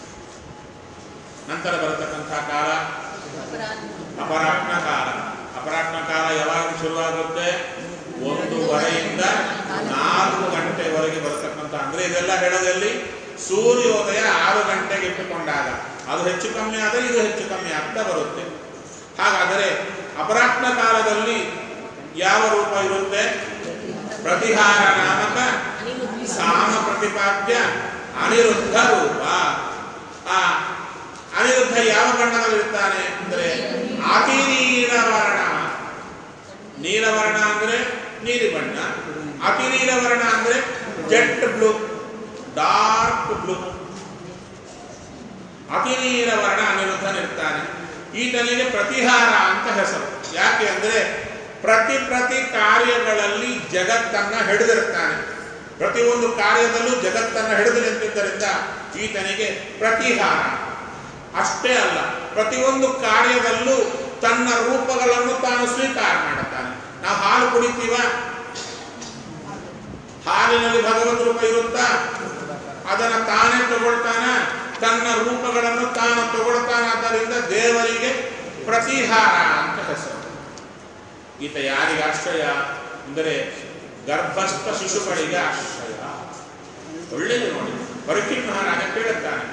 ನಂತರ ಬರತಕ್ಕಂಥ ಕಾಲ ಅಪರಾಹ್ನ ಕಾಲ ಅಪರಾಹ್ನ ಕಾಲ ಯಾವಾಗ ಶುರುವಾಗುತ್ತೆ ಒಂದೂವರೆಯಿಂದ ನಾಲ್ಕು ಗಂಟೆವರೆಗೆ ಬರತಕ್ಕಂಥ ಅಂದ್ರೆ ಇದೆಲ್ಲ ಹೇಳೋದಲ್ಲಿ ಸೂರ್ಯೋದಯ ಆರು ಗಂಟೆಗೆ ಇಟ್ಟುಕೊಂಡಾಗ ಅದು ಹೆಚ್ಚು ಕಮ್ಮಿ ಆದರೆ ಇದು ಹೆಚ್ಚು ಕಮ್ಮಿ ಆಗ್ತಾ ಬರುತ್ತೆ ಹಾಗಾದರೆ ಅಪರಾಹ್ನ ಕಾಲದಲ್ಲಿ ಯಾವ ರೂಪ ಇರುತ್ತೆ ಪ್ರತಿಹಾರ ನಾಮಕ ಸಾಮ ಪ್ರತಿಪಾದ್ಯ ಅನಿರುದ್ಧ ರೂಪ ಆ ಅನಿರುದ್ಧ ಯಾವ ಬಣ್ಣದಲ್ಲಿರ್ತಾನೆ ಅಂದರೆ ಅತಿ ನೀಲವರ್ಣ ನೀಲವರ್ಣ ಅಂದ್ರೆ ನೀಲಿ ಬಣ್ಣ ಅತಿ ನೀಲವರ್ಣ ಅಂದ್ರೆ ಜೆಟ್ ಬ್ಲೂ ಡಾರ್ಕ್ ಬ್ಲೂ ಅತಿ ನೀಲವರ್ಣ ಅನಿರುದ್ಧನಿರ್ತಾನೆ ಈತನಿಗೆ ಪ್ರತಿಹಾರ ಅಂತ ಹೆಸರು ಯಾಕೆ ಅಂದ್ರೆ ಪ್ರತಿ ಪ್ರತಿ ಕಾರ್ಯಗಳಲ್ಲಿ ಜಗತ್ತನ್ನ ಹಿಡಿದಿರ್ತಾನೆ ಪ್ರತಿಯೊಂದು ಕಾರ್ಯದಲ್ಲೂ ಜಗತ್ತನ್ನ ಹಿಡಿದು ನಿಂತಿದ್ದರಿಂದ ಈತನಿಗೆ ಪ್ರತಿಹಾರ ಅಷ್ಟೇ ಅಲ್ಲ ಪ್ರತಿಯೊಂದು ಕಾರ್ಯದಲ್ಲೂ ತನ್ನ ರೂಪಗಳನ್ನು ತಾನು ಸ್ವೀಕಾರ ಮಾಡುತ್ತಾನೆ ನಾವು ಹಾಲು ಕುಡಿತೀವ ಹಾಲಿನಲ್ಲಿ ಭಗವದ್ ರೂಪ ಇರುತ್ತಾ ಅದನ್ನ ತಾನೇ ತಗೊಳ್ತಾನ ತನ್ನ ರೂಪಗಳನ್ನು ತಾನು ತಗೊಳ್ತಾನಾದ್ದರಿಂದ ದೇವರಿಗೆ ಪ್ರತಿಹಾರ ಅಂತ ಹೆಸರು ಈತ ಯಾರಿಗೆ ಆಶ್ರಯ ಅಂದರೆ ಗರ್ಭಸ್ಥ ಶಿಶುಗಳಿಗೆ ಆಶ್ರಯ ಒಳ್ಳೆಯದು ನೋಡಿ ಪರೀಕ್ಷಿತ್ ಮಹಾರಾಜ ಕೇಳುತ್ತಾನೆ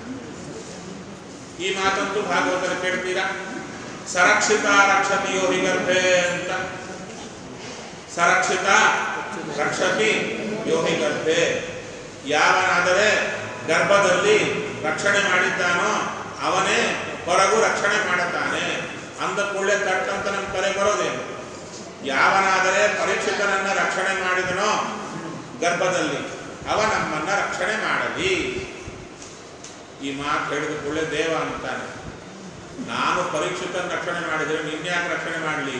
ಈ ಮಾತಂತೂ ಭಾಗವತರ ಕೇಳ್ತೀರಾ ಸರಕ್ಷಿತ ರಕ್ಷತಿಯೋ ಗರ್ಭೆ ಅಂತ ಸರಕ್ಷಿತ ರಕ್ಷತಿ ಯೋಹಿ ಗರ್ಭೆ ಯಾವನಾದರೆ ಗರ್ಭದಲ್ಲಿ ರಕ್ಷಣೆ ಮಾಡಿದ್ದಾನೋ ಅವನೇ ಹೊರಗೂ ರಕ್ಷಣೆ ಮಾಡುತ್ತಾನೆ ಅಂದ ಕೂಡಲೇ ತಟ್ಟಂತ ನಮ್ಮ ತಲೆ ಬರೋದೇನು ಯಾವನಾದರೆ ಪರೀಕ್ಷಿತನನ್ನ ರಕ್ಷಣೆ ಮಾಡಿದನೋ ಗರ್ಭದಲ್ಲಿ ಅವ ನಮ್ಮನ್ನ ರಕ್ಷಣೆ ಮಾಡಲಿ ಈ ಮಾತು ಹೇಳಿದ ಕೂಡಲೇ ದೇವ ಅಂತಾನೆ ನಾನು ಪರೀಕ್ಷಿತನ ರಕ್ಷಣೆ ಮಾಡಿದರೆ ನಿನ್ಯಾಕೆ ರಕ್ಷಣೆ ಮಾಡಲಿ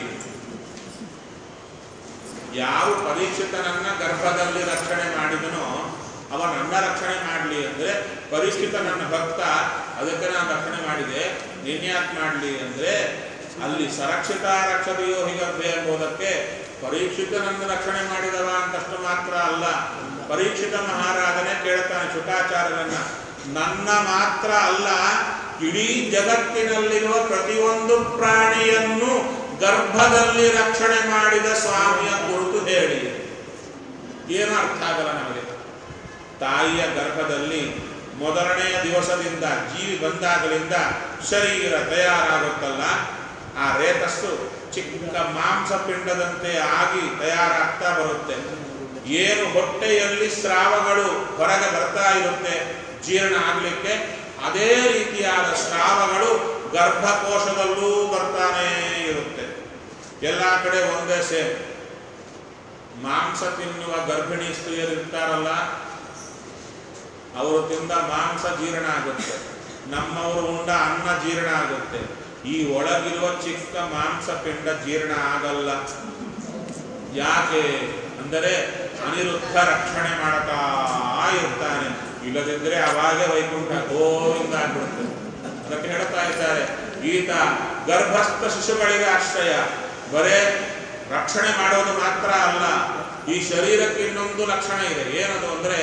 ಯಾವ ಪರೀಕ್ಷಿತನನ್ನ ಗರ್ಭದಲ್ಲಿ ರಕ್ಷಣೆ ಮಾಡಿದನೋ ಅವ ನನ್ನ ರಕ್ಷಣೆ ಮಾಡಲಿ ಅಂದ್ರೆ ಪರೀಕ್ಷಿತ ನನ್ನ ಭಕ್ತ ಅದಕ್ಕೆ ನಾನು ರಕ್ಷಣೆ ಮಾಡಿದೆ ನಿನ್ಯಾಕ್ ಮಾಡಲಿ ಅಂದ್ರೆ ಅಲ್ಲಿ ಸರಕ್ಷಿತ ರಕ್ಷತೆಯೋ ಹೀಗರ್ಭೆ ಎಂಬುದಕ್ಕೆ ಪರೀಕ್ಷಿತನನ್ನು ರಕ್ಷಣೆ ಮಾಡಿದವ ಅಂತಷ್ಟು ಮಾತ್ರ ಅಲ್ಲ ಪರೀಕ್ಷಿತ ಮಹಾರಾಜನೇ ಕೇಳ್ತಾನೆ ಶುಕಾಚಾರ್ಯರನ್ನ ನನ್ನ ಮಾತ್ರ ಅಲ್ಲ ಇಡೀ ಜಗತ್ತಿನಲ್ಲಿರುವ ಪ್ರತಿಯೊಂದು ಪ್ರಾಣಿಯನ್ನು ಗರ್ಭದಲ್ಲಿ ರಕ್ಷಣೆ ಮಾಡಿದ ಸ್ವಾಮಿಯ ಕುರಿತು ಹೇಳಿ ಏನು ಅರ್ಥ ಆಗಲ್ಲ ನಮಗೆ ತಾಯಿಯ ಗರ್ಭದಲ್ಲಿ ಮೊದಲನೆಯ ದಿವಸದಿಂದ ಜೀವಿ ಬಂದಾಗಲಿಂದ ಶರೀರ ತಯಾರಾಗುತ್ತಲ್ಲ ಆ ರೇತಸ್ಸು ಚಿಕ್ಕ ಮಾಂಸ ಪಿಂಡದಂತೆ ಆಗಿ ತಯಾರಾಗ್ತಾ ಬರುತ್ತೆ ಏನು ಹೊಟ್ಟೆಯಲ್ಲಿ ಸ್ರಾವಗಳು ಹೊರಗೆ ಬರ್ತಾ ಇರುತ್ತೆ ಜೀರ್ಣ ಆಗಲಿಕ್ಕೆ ಅದೇ ರೀತಿಯಾದ ಸ್ರಾವಗಳು ಗರ್ಭಕೋಶದಲ್ಲೂ ಬರ್ತಾನೇ ಇರುತ್ತೆ ಎಲ್ಲ ಕಡೆ ಒಂದೇ ಸೇಮ್ ಮಾಂಸ ತಿನ್ನುವ ಗರ್ಭಿಣಿ ಸ್ತ್ರೀಯರು ಇರ್ತಾರಲ್ಲ ಅವರು ತಿಂದ ಮಾಂಸ ಜೀರ್ಣ ಆಗುತ್ತೆ ನಮ್ಮವರು ಉಂಡ ಅನ್ನ ಜೀರ್ಣ ಆಗುತ್ತೆ ಈ ಒಳಗಿರುವ ಚಿಕ್ಕ ಮಾಂಸ ಪಿಂಡ ಜೀರ್ಣ ಆಗಲ್ಲ ಯಾಕೆ ಅಂದರೆ ಅನಿರುದ್ಧ ರಕ್ಷಣೆ ಮಾಡುತ್ತಾ ಇರ್ತಾನೆ ಇಲ್ಲದಿದ್ದರೆ ಅವಾಗೆ ವೈಕುಂಠ ಗೋವಿಂದ ಆಗ್ಬಿಡುತ್ತೆ ಅದಕ್ಕೆ ಹೇಳ್ತಾ ಇದ್ದಾರೆ ಈತ ಗರ್ಭಸ್ಥ ಶಿಶುಗಳಿಗೆ ಆಶ್ರಯ ಬರೇ ರಕ್ಷಣೆ ಮಾಡೋದು ಮಾತ್ರ ಅಲ್ಲ ಈ ಶರೀರಕ್ಕೆ ಇನ್ನೊಂದು ಲಕ್ಷಣ ಇದೆ ಏನದು ಅಂದ್ರೆ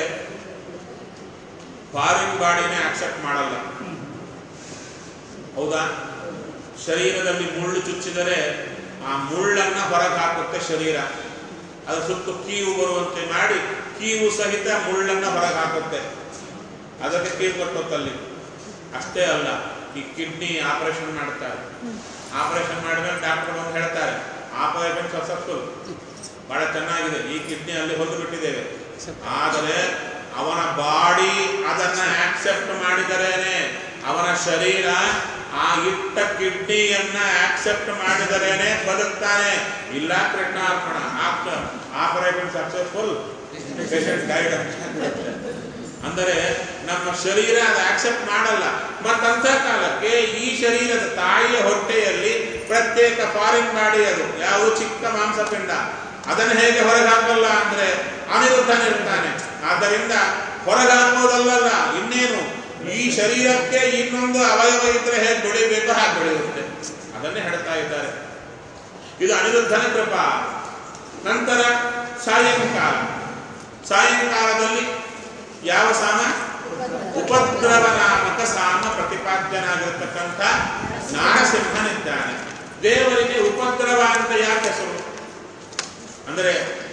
ಫಾರಿನ್ ಬಾಡಿನೇ ಆಕ್ಸೆಪ್ಟ್ ಮಾಡಲ್ಲ ಹೌದಾ ಶರೀರದಲ್ಲಿ ಮುಳ್ಳು ಚುಚ್ಚಿದರೆ ಆ ಮುಳ್ಳನ್ನ ಹೊರಗೆ ಹಾಕುತ್ತೆ ಶರೀರ ಅದು ಸುತ್ತು ಕೀವು ಬರುವಂತೆ ಮಾಡಿ ಕೀವು ಸಹಿತ ಮುಳ್ಳನ್ನ ಹೊರಗೆ ಹಾಕುತ್ತೆ ಅದಕ್ಕೆ ಕೀವು ಕಟ್ಟುತ್ತಲ್ಲಿ ಅಷ್ಟೇ ಅಲ್ಲ ಈ ಕಿಡ್ನಿ ಆಪರೇಷನ್ ಮಾಡ್ತಾರೆ ಆಪರೇಷನ್ ಮಾಡಿದ್ರೆ ಡಾಕ್ಟರ್ ಬಂದು ಹೇಳ್ತಾರೆ ಆಪರೇಷನ್ ಸಕ್ಸಸ್ಫುಲ್ ಬಹಳ ಚೆನ್ನಾಗಿದೆ ಈ ಕಿಡ್ನಿ ಅಲ್ಲಿ ಹೊಂದು ಬಿಟ್ಟಿದ್ದೇವೆ ಆದರೆ ಅವನ ಬಾಡಿ ಅದನ್ನ ಆಕ್ಸೆಪ್ಟ್ ಮಾಡಿದರೇನೆ ಅವನ ಶರೀರ ಆ ಇಟ್ಟ ಕಿಡ್ನಿಯನ್ನ ಆಕ್ಸೆಪ್ಟ್ ಮಾಡಿದರೇನೆ ಬದುಕ್ತಾನೆ ಇಲ್ಲ ಕೃಷ್ಣಾರ್ಪಣ ಆಪರೇಷನ್ ಸಕ್ಸಸ್ಫುಲ್ ಪೇಷಂಟ್ ಡೈಡ್ ಅಂದರೆ ನಮ್ಮ ಶರೀರ ಅದು ಆಕ್ಸೆಪ್ಟ್ ಮಾಡಲ್ಲ ಮತ್ತಂಥ ಕಾಲಕ್ಕೆ ಈ ಶರೀರದ ತಾಯಿಯ ಹೊಟ್ಟೆಯಲ್ಲಿ ಪ್ರತ್ಯೇಕ ಫಾರಿನ್ ಬಾಡಿ ಅದು ಯಾವುದು ಚಿಕ್ಕ ಮಾಂಸಪಿಂಡ ಅದನ್ನು ಹೇಗೆ ಹೊರಗೆ ಹಾಕಲ್ಲ ಅಂದ್ರೆ ಅನಿರುದ್ಧನಿರ್ತಾನೆ ಆದ್ದರಿಂದ ಹೊರಗೆ ಹಾಕೋದಲ್ಲಲ್ಲ ಇನ್ನೇನು ಈ ಶರೀರಕ್ಕೆ ಇನ್ನೊಂದು ಅವಯವ ಇದ್ರೆ ಹೇಗೆ ಬೆಳಿಬೇಕು ಹಾಗೆ ಬೆಳೆಯುತ್ತೆ ಅದನ್ನೇ ಹೇಳ್ತಾ ಇದ್ದಾರೆ ಇದು ಅನಿರುದ್ಧನ ಕೃಪಾ ನಂತರ ಸಾಯಂಕಾಲ ಸಾಯಂಕಾಲದಲ್ಲಿ ಯಾವ ಸಾಮ ಉಪದ್ರವ ನಾಮಕ ಸಾಮ ಪ್ರತಿಪಾದ್ಯನಾಗಿರ್ತಕ್ಕಂಥ ನಾರಸಿಂಹನಿದ್ದಾನೆ ದೇವರಿಗೆ ಉಪದ್ರವ ಅಂತ ಯಾಕೆ ಹೆಸರು ಅಂದರೆ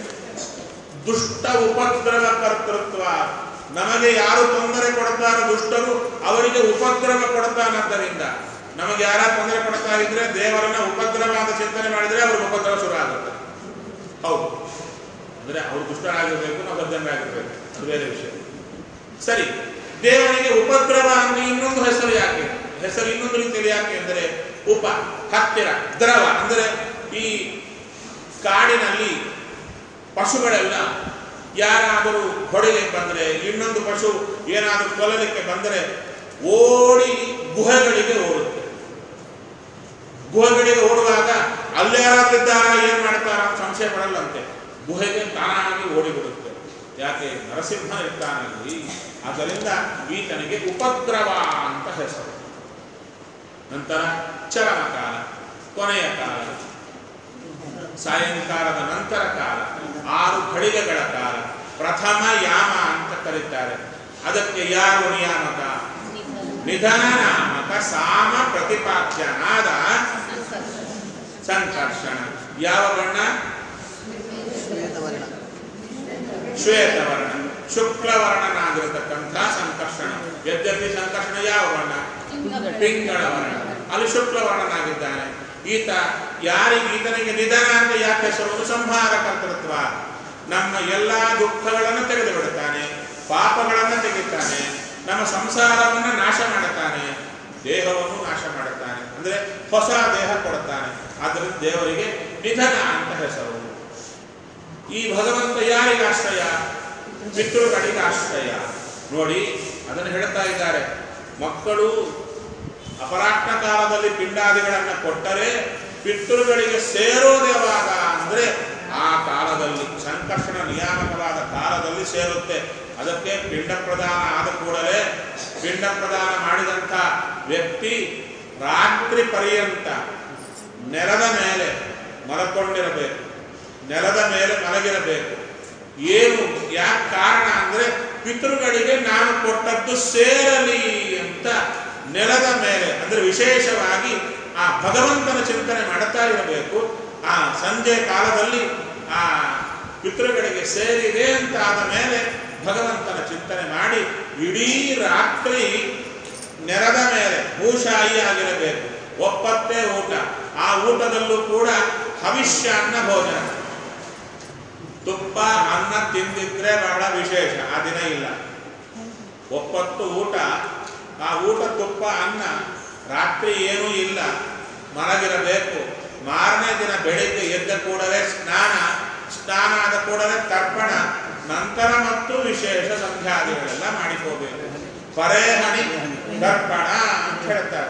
ದುಷ್ಟ ಉಪದ್ರವ ಕರ್ತೃತ್ವ ನಮಗೆ ಯಾರು ತೊಂದರೆ ಕೊಡ್ತಾರೋ ದುಷ್ಟರು ಅವರಿಗೆ ಉಪದ್ರವ ಕೊಡ್ತಾನದ್ದರಿಂದ ನಮಗೆ ಯಾರ ತೊಂದರೆ ಕೊಡ್ತಾ ಇದ್ರೆ ದೇವರನ್ನ ಉಪದ್ರವ ಅಂತ ಚಿಂತನೆ ಮಾಡಿದ್ರೆ ಅವ್ರಿಗೆ ಉಪದ್ರವ ಶುರು ಆಗುತ್ತೆ ಹೌದು ಅಂದ್ರೆ ಅವ್ರು ದುಷ್ಟರಾಗಿರ್ಬೇಕು ನಾವು ಸಜ್ಜನರಾಗಿರ್ಬೇಕು ಅದು ಬೇರೆ ವಿಷಯ ಸರಿ ದೇವರಿಗೆ ಉಪದ್ರವ ಅಂದ್ರೆ ಇನ್ನೊಂದು ಹೆಸರು ಯಾಕೆ ಹೆಸರು ಇನ್ನೊಂದು ರೀತಿಯಲ್ಲಿ ಯಾಕೆ ಅಂದರೆ ಉಪ ಹತ್ತಿರ ದ್ರವ ಅಂದರೆ ಈ ಕಾಡಿನಲ್ಲಿ ಪಶುಗಳೆಲ್ಲ ಯಾರಾದರೂ ಹೊಡೆಯಲಿಕ್ಕೆ ಬಂದರೆ ಇನ್ನೊಂದು ಪಶು ಏನಾದರೂ ಕೊಲ್ಲಲಿಕ್ಕೆ ಬಂದರೆ ಓಡಿ ಗುಹೆಗಳಿಗೆ ಓಡುತ್ತೆ ಗುಹೆಗಳಿಗೆ ಓಡುವಾಗ ಅಲ್ಲಿ ಯಾರಾದ್ರಿದ್ದಾಗ ಏನ್ ಮಾಡ್ತಾರ ಅಂತ ಸಂಶಯ ಪಡಲ್ಲಂತೆ ಗುಹೆಗೆ ತಾನಾಗಿ ಓಡಿಬಿಡುತ್ತೆ ಯಾಕೆ ನರಸಿಂಹ ಇರ್ತಾನಲ್ಲಿ ಆದ್ದರಿಂದ ಈತನಿಗೆ ಉಪದ್ರವ ಅಂತ ಹೆಸರು ನಂತರ ಚರಮ ಕಾಲ ಕೊನೆಯ ಕಾಲ ಸಾಯಂಕಾಲದ ನಂತರ ಕಾಲ ಆರು ಘಳಿಗೆಗಳ ಕಾಲ ಪ್ರಥಮ ಯಾಮ ಅಂತ ಕರೀತಾರೆ ಅದಕ್ಕೆ ಯಾರು ನಿಯಾಮಕ ನಿಧನ ನಾಮಕ ಸಾಮ ಪ್ರತಿಪಾದ್ಯನಾದ ಸಂಕರ್ಷಣ ಯಾವ ಬಣ್ಣ ಶ್ವೇತವರ್ಣ ಶ್ವೇತವರ್ಣ ಶುಕ್ಲವರ್ಣನಾಗಿರತಕ್ಕಂಥ ಸಂಕರ್ಷಣ ಯದ್ಯಪಿ ಸಂಕರ್ಷಣ ಯಾವ ಬಣ್ಣ ಪಿಂಗಳ ವರ್ಣ ಅಲ್ಲಿ ಶುಕ್ಲವರ್ಣನಾಗಿದ್ದಾನೆ ಈತ ಯಾರಿಗೆ ಈತನಿಗೆ ನಿಧನ ಅಂತ ಯಾಕೆ ಹೆಸರು ಸಂಹಾರ ಕರ್ತೃತ್ವ ನಮ್ಮ ಎಲ್ಲಾ ದುಃಖಗಳನ್ನು ತೆಗೆದು ಬಿಡುತ್ತಾನೆ ಪಾಪಗಳನ್ನು ತೆಗಿತಾನೆ ನಮ್ಮ ಸಂಸಾರವನ್ನು ನಾಶ ಮಾಡುತ್ತಾನೆ ದೇಹವನ್ನು ನಾಶ ಮಾಡುತ್ತಾನೆ ಅಂದ್ರೆ ಹೊಸ ದೇಹ ಕೊಡುತ್ತಾನೆ ಆದ್ದರಿಂದ ದೇವರಿಗೆ ನಿಧನ ಅಂತ ಹೆಸರು ಈ ಭಗವಂತ ಯಾರಿಗೆ ಆಶ್ರಯ ಪಿತೃಗಳಿಗೆ ಆಶ್ರಯ ನೋಡಿ ಅದನ್ನು ಹೇಳ್ತಾ ಇದ್ದಾರೆ ಮಕ್ಕಳು ಅಪರಾಷ್ಟ್ರ ಕಾಲದಲ್ಲಿ ಪಿಂಡಾದಿಗಳನ್ನು ಕೊಟ್ಟರೆ ಪಿತೃಗಳಿಗೆ ಸೇರೋದು ಯಾವಾಗ ಅಂದ್ರೆ ಆ ಕಾಲದಲ್ಲಿ ಸಂಕರ್ಷಣ ನಿಯಾಮಕವಾದ ಕಾಲದಲ್ಲಿ ಸೇರುತ್ತೆ ಅದಕ್ಕೆ ಪಿಂಡ ಪ್ರದಾನ ಆದ ಕೂಡಲೇ ಪಿಂಡ ಪ್ರದಾನ ಮಾಡಿದಂಥ ವ್ಯಕ್ತಿ ರಾತ್ರಿ ಪರ್ಯಂತ ನೆಲದ ಮೇಲೆ ಮಲಕೊಂಡಿರಬೇಕು ನೆಲದ ಮೇಲೆ ಮಲಗಿರಬೇಕು ಏನು ಯಾಕೆ ಕಾರಣ ಅಂದ್ರೆ ಪಿತೃಗಳಿಗೆ ನಾನು ಕೊಟ್ಟದ್ದು ಸೇರಲಿ ಅಂತ ನೆಲದ ಮೇಲೆ ಅಂದ್ರೆ ವಿಶೇಷವಾಗಿ ಆ ಭಗವಂತನ ಚಿಂತನೆ ಮಾಡ್ತಾ ಇರಬೇಕು ಆ ಸಂಜೆ ಕಾಲದಲ್ಲಿ ಆ ಪಿತೃಗಳಿಗೆ ಸೇರಿದೆ ಅಂತ ಆದ ಮೇಲೆ ಭಗವಂತನ ಚಿಂತನೆ ಮಾಡಿ ಇಡೀ ರಾತ್ರಿ ನೆಲದ ಮೇಲೆ ಭೂಶಾಯಿ ಆಗಿರಬೇಕು ಒಪ್ಪತ್ತೇ ಊಟ ಆ ಊಟದಲ್ಲೂ ಕೂಡ ಹವಿಷ್ಯ ಅನ್ನ ಭೋಜನ ತುಪ್ಪ ಅನ್ನ ತಿಂದಿದ್ರೆ ಬಹಳ ವಿಶೇಷ ಆ ದಿನ ಇಲ್ಲ ಒಪ್ಪತ್ತು ಊಟ ಆ ಊಟ ತುಪ್ಪ ಅನ್ನ ರಾತ್ರಿ ಏನೂ ಇಲ್ಲ ಮಲಗಿರಬೇಕು ಮಾರನೇ ದಿನ ಬೆಳಿಗ್ಗೆ ಎದ್ದ ಕೂಡಲೇ ಸ್ನಾನ ಸ್ನಾನ ಆದ ಕೂಡಲೇ ತರ್ಪಣ ನಂತರ ಮತ್ತು ವಿಶೇಷ ಸಂಧ್ಯಾದಿಗಳೆಲ್ಲ ಮಾಡಿಕೋಬೇಕು ಪರೇಹಣಿ ತರ್ಪಣ ಅಂತ ಹೇಳ್ತಾರೆ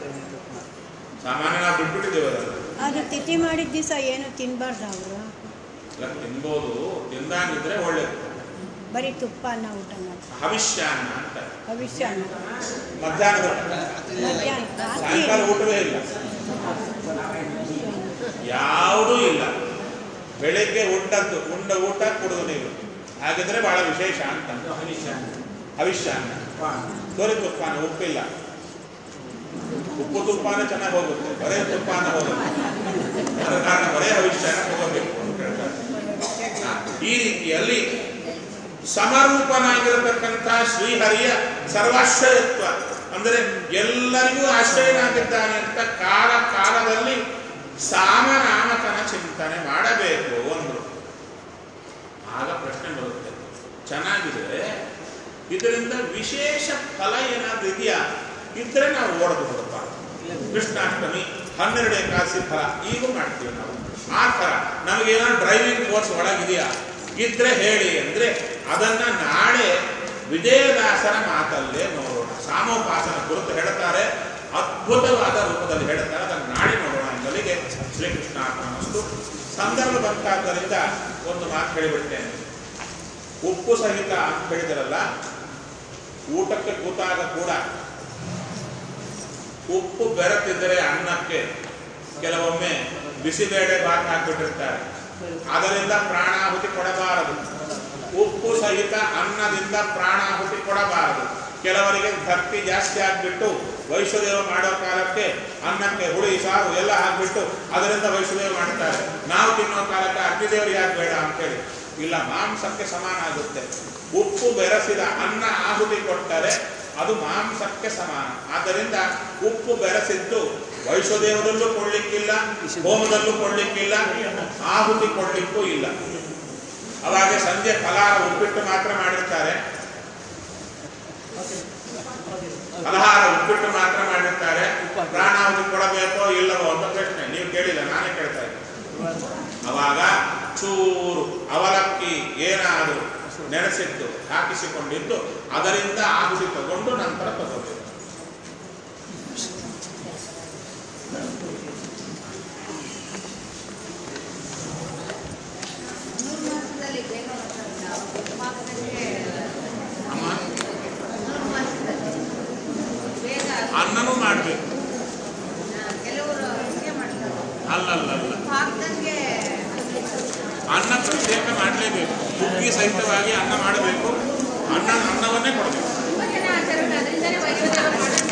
ಸಾಮಾನ್ಯ ನಾವು ಬಿಟ್ಬಿಟ್ಟಿದ್ದೇವೆ ಅದನ್ನು ಅದು ತಿಥಿ ಮಾಡಿದ ದಿವಸ ಏನು ತಿನ್ಬಾರ್ದು ಅವರು ಇಲ್ಲ ತಿನ್ಬೋದು ತಿಂದಾಗಿದ್ರೆ ಒಳ್ಳೇದು ಬರೀ ತುಪ್ಪ ಅನ್ನ ಊಟ ಮಾಡ್ತಾರೆ ಹವಿಷ್ಯಾನ್ನ ಅಂತ ಭವಿಷ್ಯ ಅನ್ನ ಮಧ್ಯಾಹ್ನದ ಮಧ್ಯಾಹ್ನ ರಾತ್ರಿ ಸಾಯಂಕಾಲ ಊಟವೇ ಇಲ್ಲ ಯಾವುದೂ ಇಲ್ಲ ಬೆಳಿಗ್ಗೆ ಉಂಡದ್ದು ಉಂಡ ಊಟ ಕುಡಿದು ನೀರು ಹಾಗಿದ್ರೆ ಬಹಳ ವಿಶೇಷ ಅಂತ ಹವಿಷ್ಯಾನ್ನ ಸೋರಿ ತುಪ್ಪಾನ ಉಪ್ಪಿಲ್ಲ ಉಪ್ಪು ತುಪ್ಪಾನ ಚೆನ್ನಾಗಿ ಹೋಗುತ್ತೆ ಬರೇ ತುಪ್ಪಾನ ಹೋಗುತ್ತೆ ಅದರ ಕಾರಣ ಬರೇ ಹವಿಷ್ಯಾನ ಹೋಗಬೇಕು ಅಂತ ಹೇಳ್ತಾರೆ ಹಾ, ಈ ರೀತಿಯಲ್ಲಿ ಸಮರೂಪನಾಗಿರತಕ್ಕಂಥ ಶ್ರೀಹರಿಯ ಸರ್ವಾಶ್ರಯತ್ವ ಅಂದರೆ ಎಲ್ಲರಿಗೂ ಆಶ್ರಯನಾಗಿದ್ದಾನೆ ಅಂತ ಕಾಲ ಕಾಲದಲ್ಲಿ ಸಾಮನಾಮಕನ ಚಿಂತನೆ ಮಾಡಬೇಕು ಒಂದು ಆಗ ಪ್ರಶ್ನೆ ಬರುತ್ತೆ ಚೆನ್ನಾಗಿದೆ ಇದರಿಂದ ವಿಶೇಷ ಫಲ ಏನಾದ್ರೂ ಇದೆಯಾ ಇದ್ರೆ ನಾವು ಓಡಬಹುದಪ್ಪ ಕೃಷ್ಣಾಷ್ಟಮಿ ಹನ್ನೆರಡು ಏಕಾದಶಿ ಫಲ ಈಗ ಮಾಡ್ತೀವಿ ನಾವು ಆ ಥರ ನಮಗೇನಾದ್ರು ಡ್ರೈವಿಂಗ್ ಕೋರ್ಸ್ ಒಳಗಿದೆಯಾ ಇದ್ರೆ ಹೇಳಿ ಅಂದ್ರೆ ಅದನ್ನ ನಾಳೆ ವಿಜಯದಾಸರ ಮಾತಲ್ಲೇ ನೋಡೋಣ ಸಾಮೋಪಾಸನ ಕುರಿತು ಹೇಳ್ತಾರೆ ಅದ್ಭುತವಾದ ರೂಪದಲ್ಲಿ ಹೇಳ್ತಾರೆ ಅದನ್ನು ನಾಳೆ ನೋಡೋಣ ಎಂಬಲ್ಲಿಗೆ ಶ್ರೀಕೃಷ್ಣ ಅರ್ಪಣಮಸ್ತು ಸಂದರ್ಭ ಬಂತಾದ್ದರಿಂದ ಒಂದು ಮಾತು ಹೇಳಿಬಿಡ್ತೇನೆ ಉಪ್ಪು ಸಹಿತ ಅಂತ ಹೇಳಿದರಲ್ಲ ಊಟಕ್ಕೆ ಕೂತಾಗ ಕೂಡ ಉಪ್ಪು ಬೆರೆತಿದ್ದರೆ ಅನ್ನಕ್ಕೆ ಕೆಲವೊಮ್ಮೆ ಬಿಸಿಬೇಳೆ ಭಾತ ಹಾಕ್ಬಿಟ್ಟಿರ್ತಾರೆ ಅದರಿಂದ ಪ್ರಾಣಾಹುತಿ ಕೊಡಬಾರದು ಉಪ್ಪು ಸಹಿತ ಅನ್ನದಿಂದ ಪ್ರಾಣಾಹುತಿ ಕೊಡಬಾರದು ಕೆಲವರಿಗೆ ಭಕ್ತಿ ಜಾಸ್ತಿ ಆಗ್ಬಿಟ್ಟು ವೈಶ್ವದೇವ ಮಾಡೋ ಕಾಲಕ್ಕೆ ಅನ್ನಕ್ಕೆ ಹುಳಿ ಸಾರು ಎಲ್ಲ ಹಾಕ್ಬಿಟ್ಟು ಅದರಿಂದ ವೈಶ್ವದೇವ ಮಾಡ್ತಾರೆ ನಾವು ತಿನ್ನೋ ಕಾಲಕ್ಕೆ ಅಗ್ನಿದೇವರು ಯಾಕೆ ಬೇಡ ಅಂತೇಳಿ ಇಲ್ಲ ಮಾಂಸಕ್ಕೆ ಸಮಾನ ಆಗುತ್ತೆ ಉಪ್ಪು ಬೆರೆಸಿದ ಅನ್ನ ಆಹುತಿ ಕೊಟ್ಟರೆ ಅದು ಮಾಂಸಕ್ಕೆ ಸಮಾನ ಆದ್ದರಿಂದ ಉಪ್ಪು ಬೆರೆಸಿದ್ದು ವೈಶ್ವದೇವದಲ್ಲೂ ಕೊಡ್ಲಿಕ್ಕಿಲ್ಲ ಹೋಮದಲ್ಲೂ ಕೊಡ್ಲಿಕ್ಕಿಲ್ಲ ಆಹುತಿ ಕೊಡ್ಲಿಕ್ಕೂ ಇಲ್ಲ ಅವಾಗ ಸಂಜೆ ಫಲಾರ ಉಪ್ಪಿಟ್ಟು ಮಾತ್ರ ಮಾಡಿರ್ತಾರೆ ಫಲಹಾರ ಉಪ್ಪಿಟ್ಟು ಮಾತ್ರ ಮಾಡಿರ್ತಾರೆ ಪ್ರಾಣಾಹುತಿ ಕೊಡಬೇಕೋ ಇಲ್ಲವೋ ಅಂತ ಪ್ರಶ್ನೆ ನೀವು ಕೇಳಿಲ್ಲ ನಾನೇ ಕೇಳ್ತಾ ಇದ್ದೀನಿ ಅವಾಗ ಚೂರು ಅವಲಕ್ಕಿ ಏನಾದರೂ ನೆನೆಸಿದ್ದು ಹಾಕಿಸಿಕೊಂಡಿದ್ದು ಅದರಿಂದ ಆಹುತಿ ತಗೊಂಡು ನಂತರ ತಗೋಬೇಕು ಅನ್ನ ಪ್ರತ್ಯೇಕ ಮಾಡಲೇಬೇಕು ಹುಗ್ಗಿ ಸಹಿತವಾಗಿ ಅನ್ನ ಮಾಡಬೇಕು ಅನ್ನ ಅನ್ನವನ್ನೇ ಕೊಡಬೇಕು ತುಂಬಾ ಜನ ಆಚಾರಗಳು ಅದರಿಂದನೇ ವೈದ್ಯರು ಮಾಡೋದು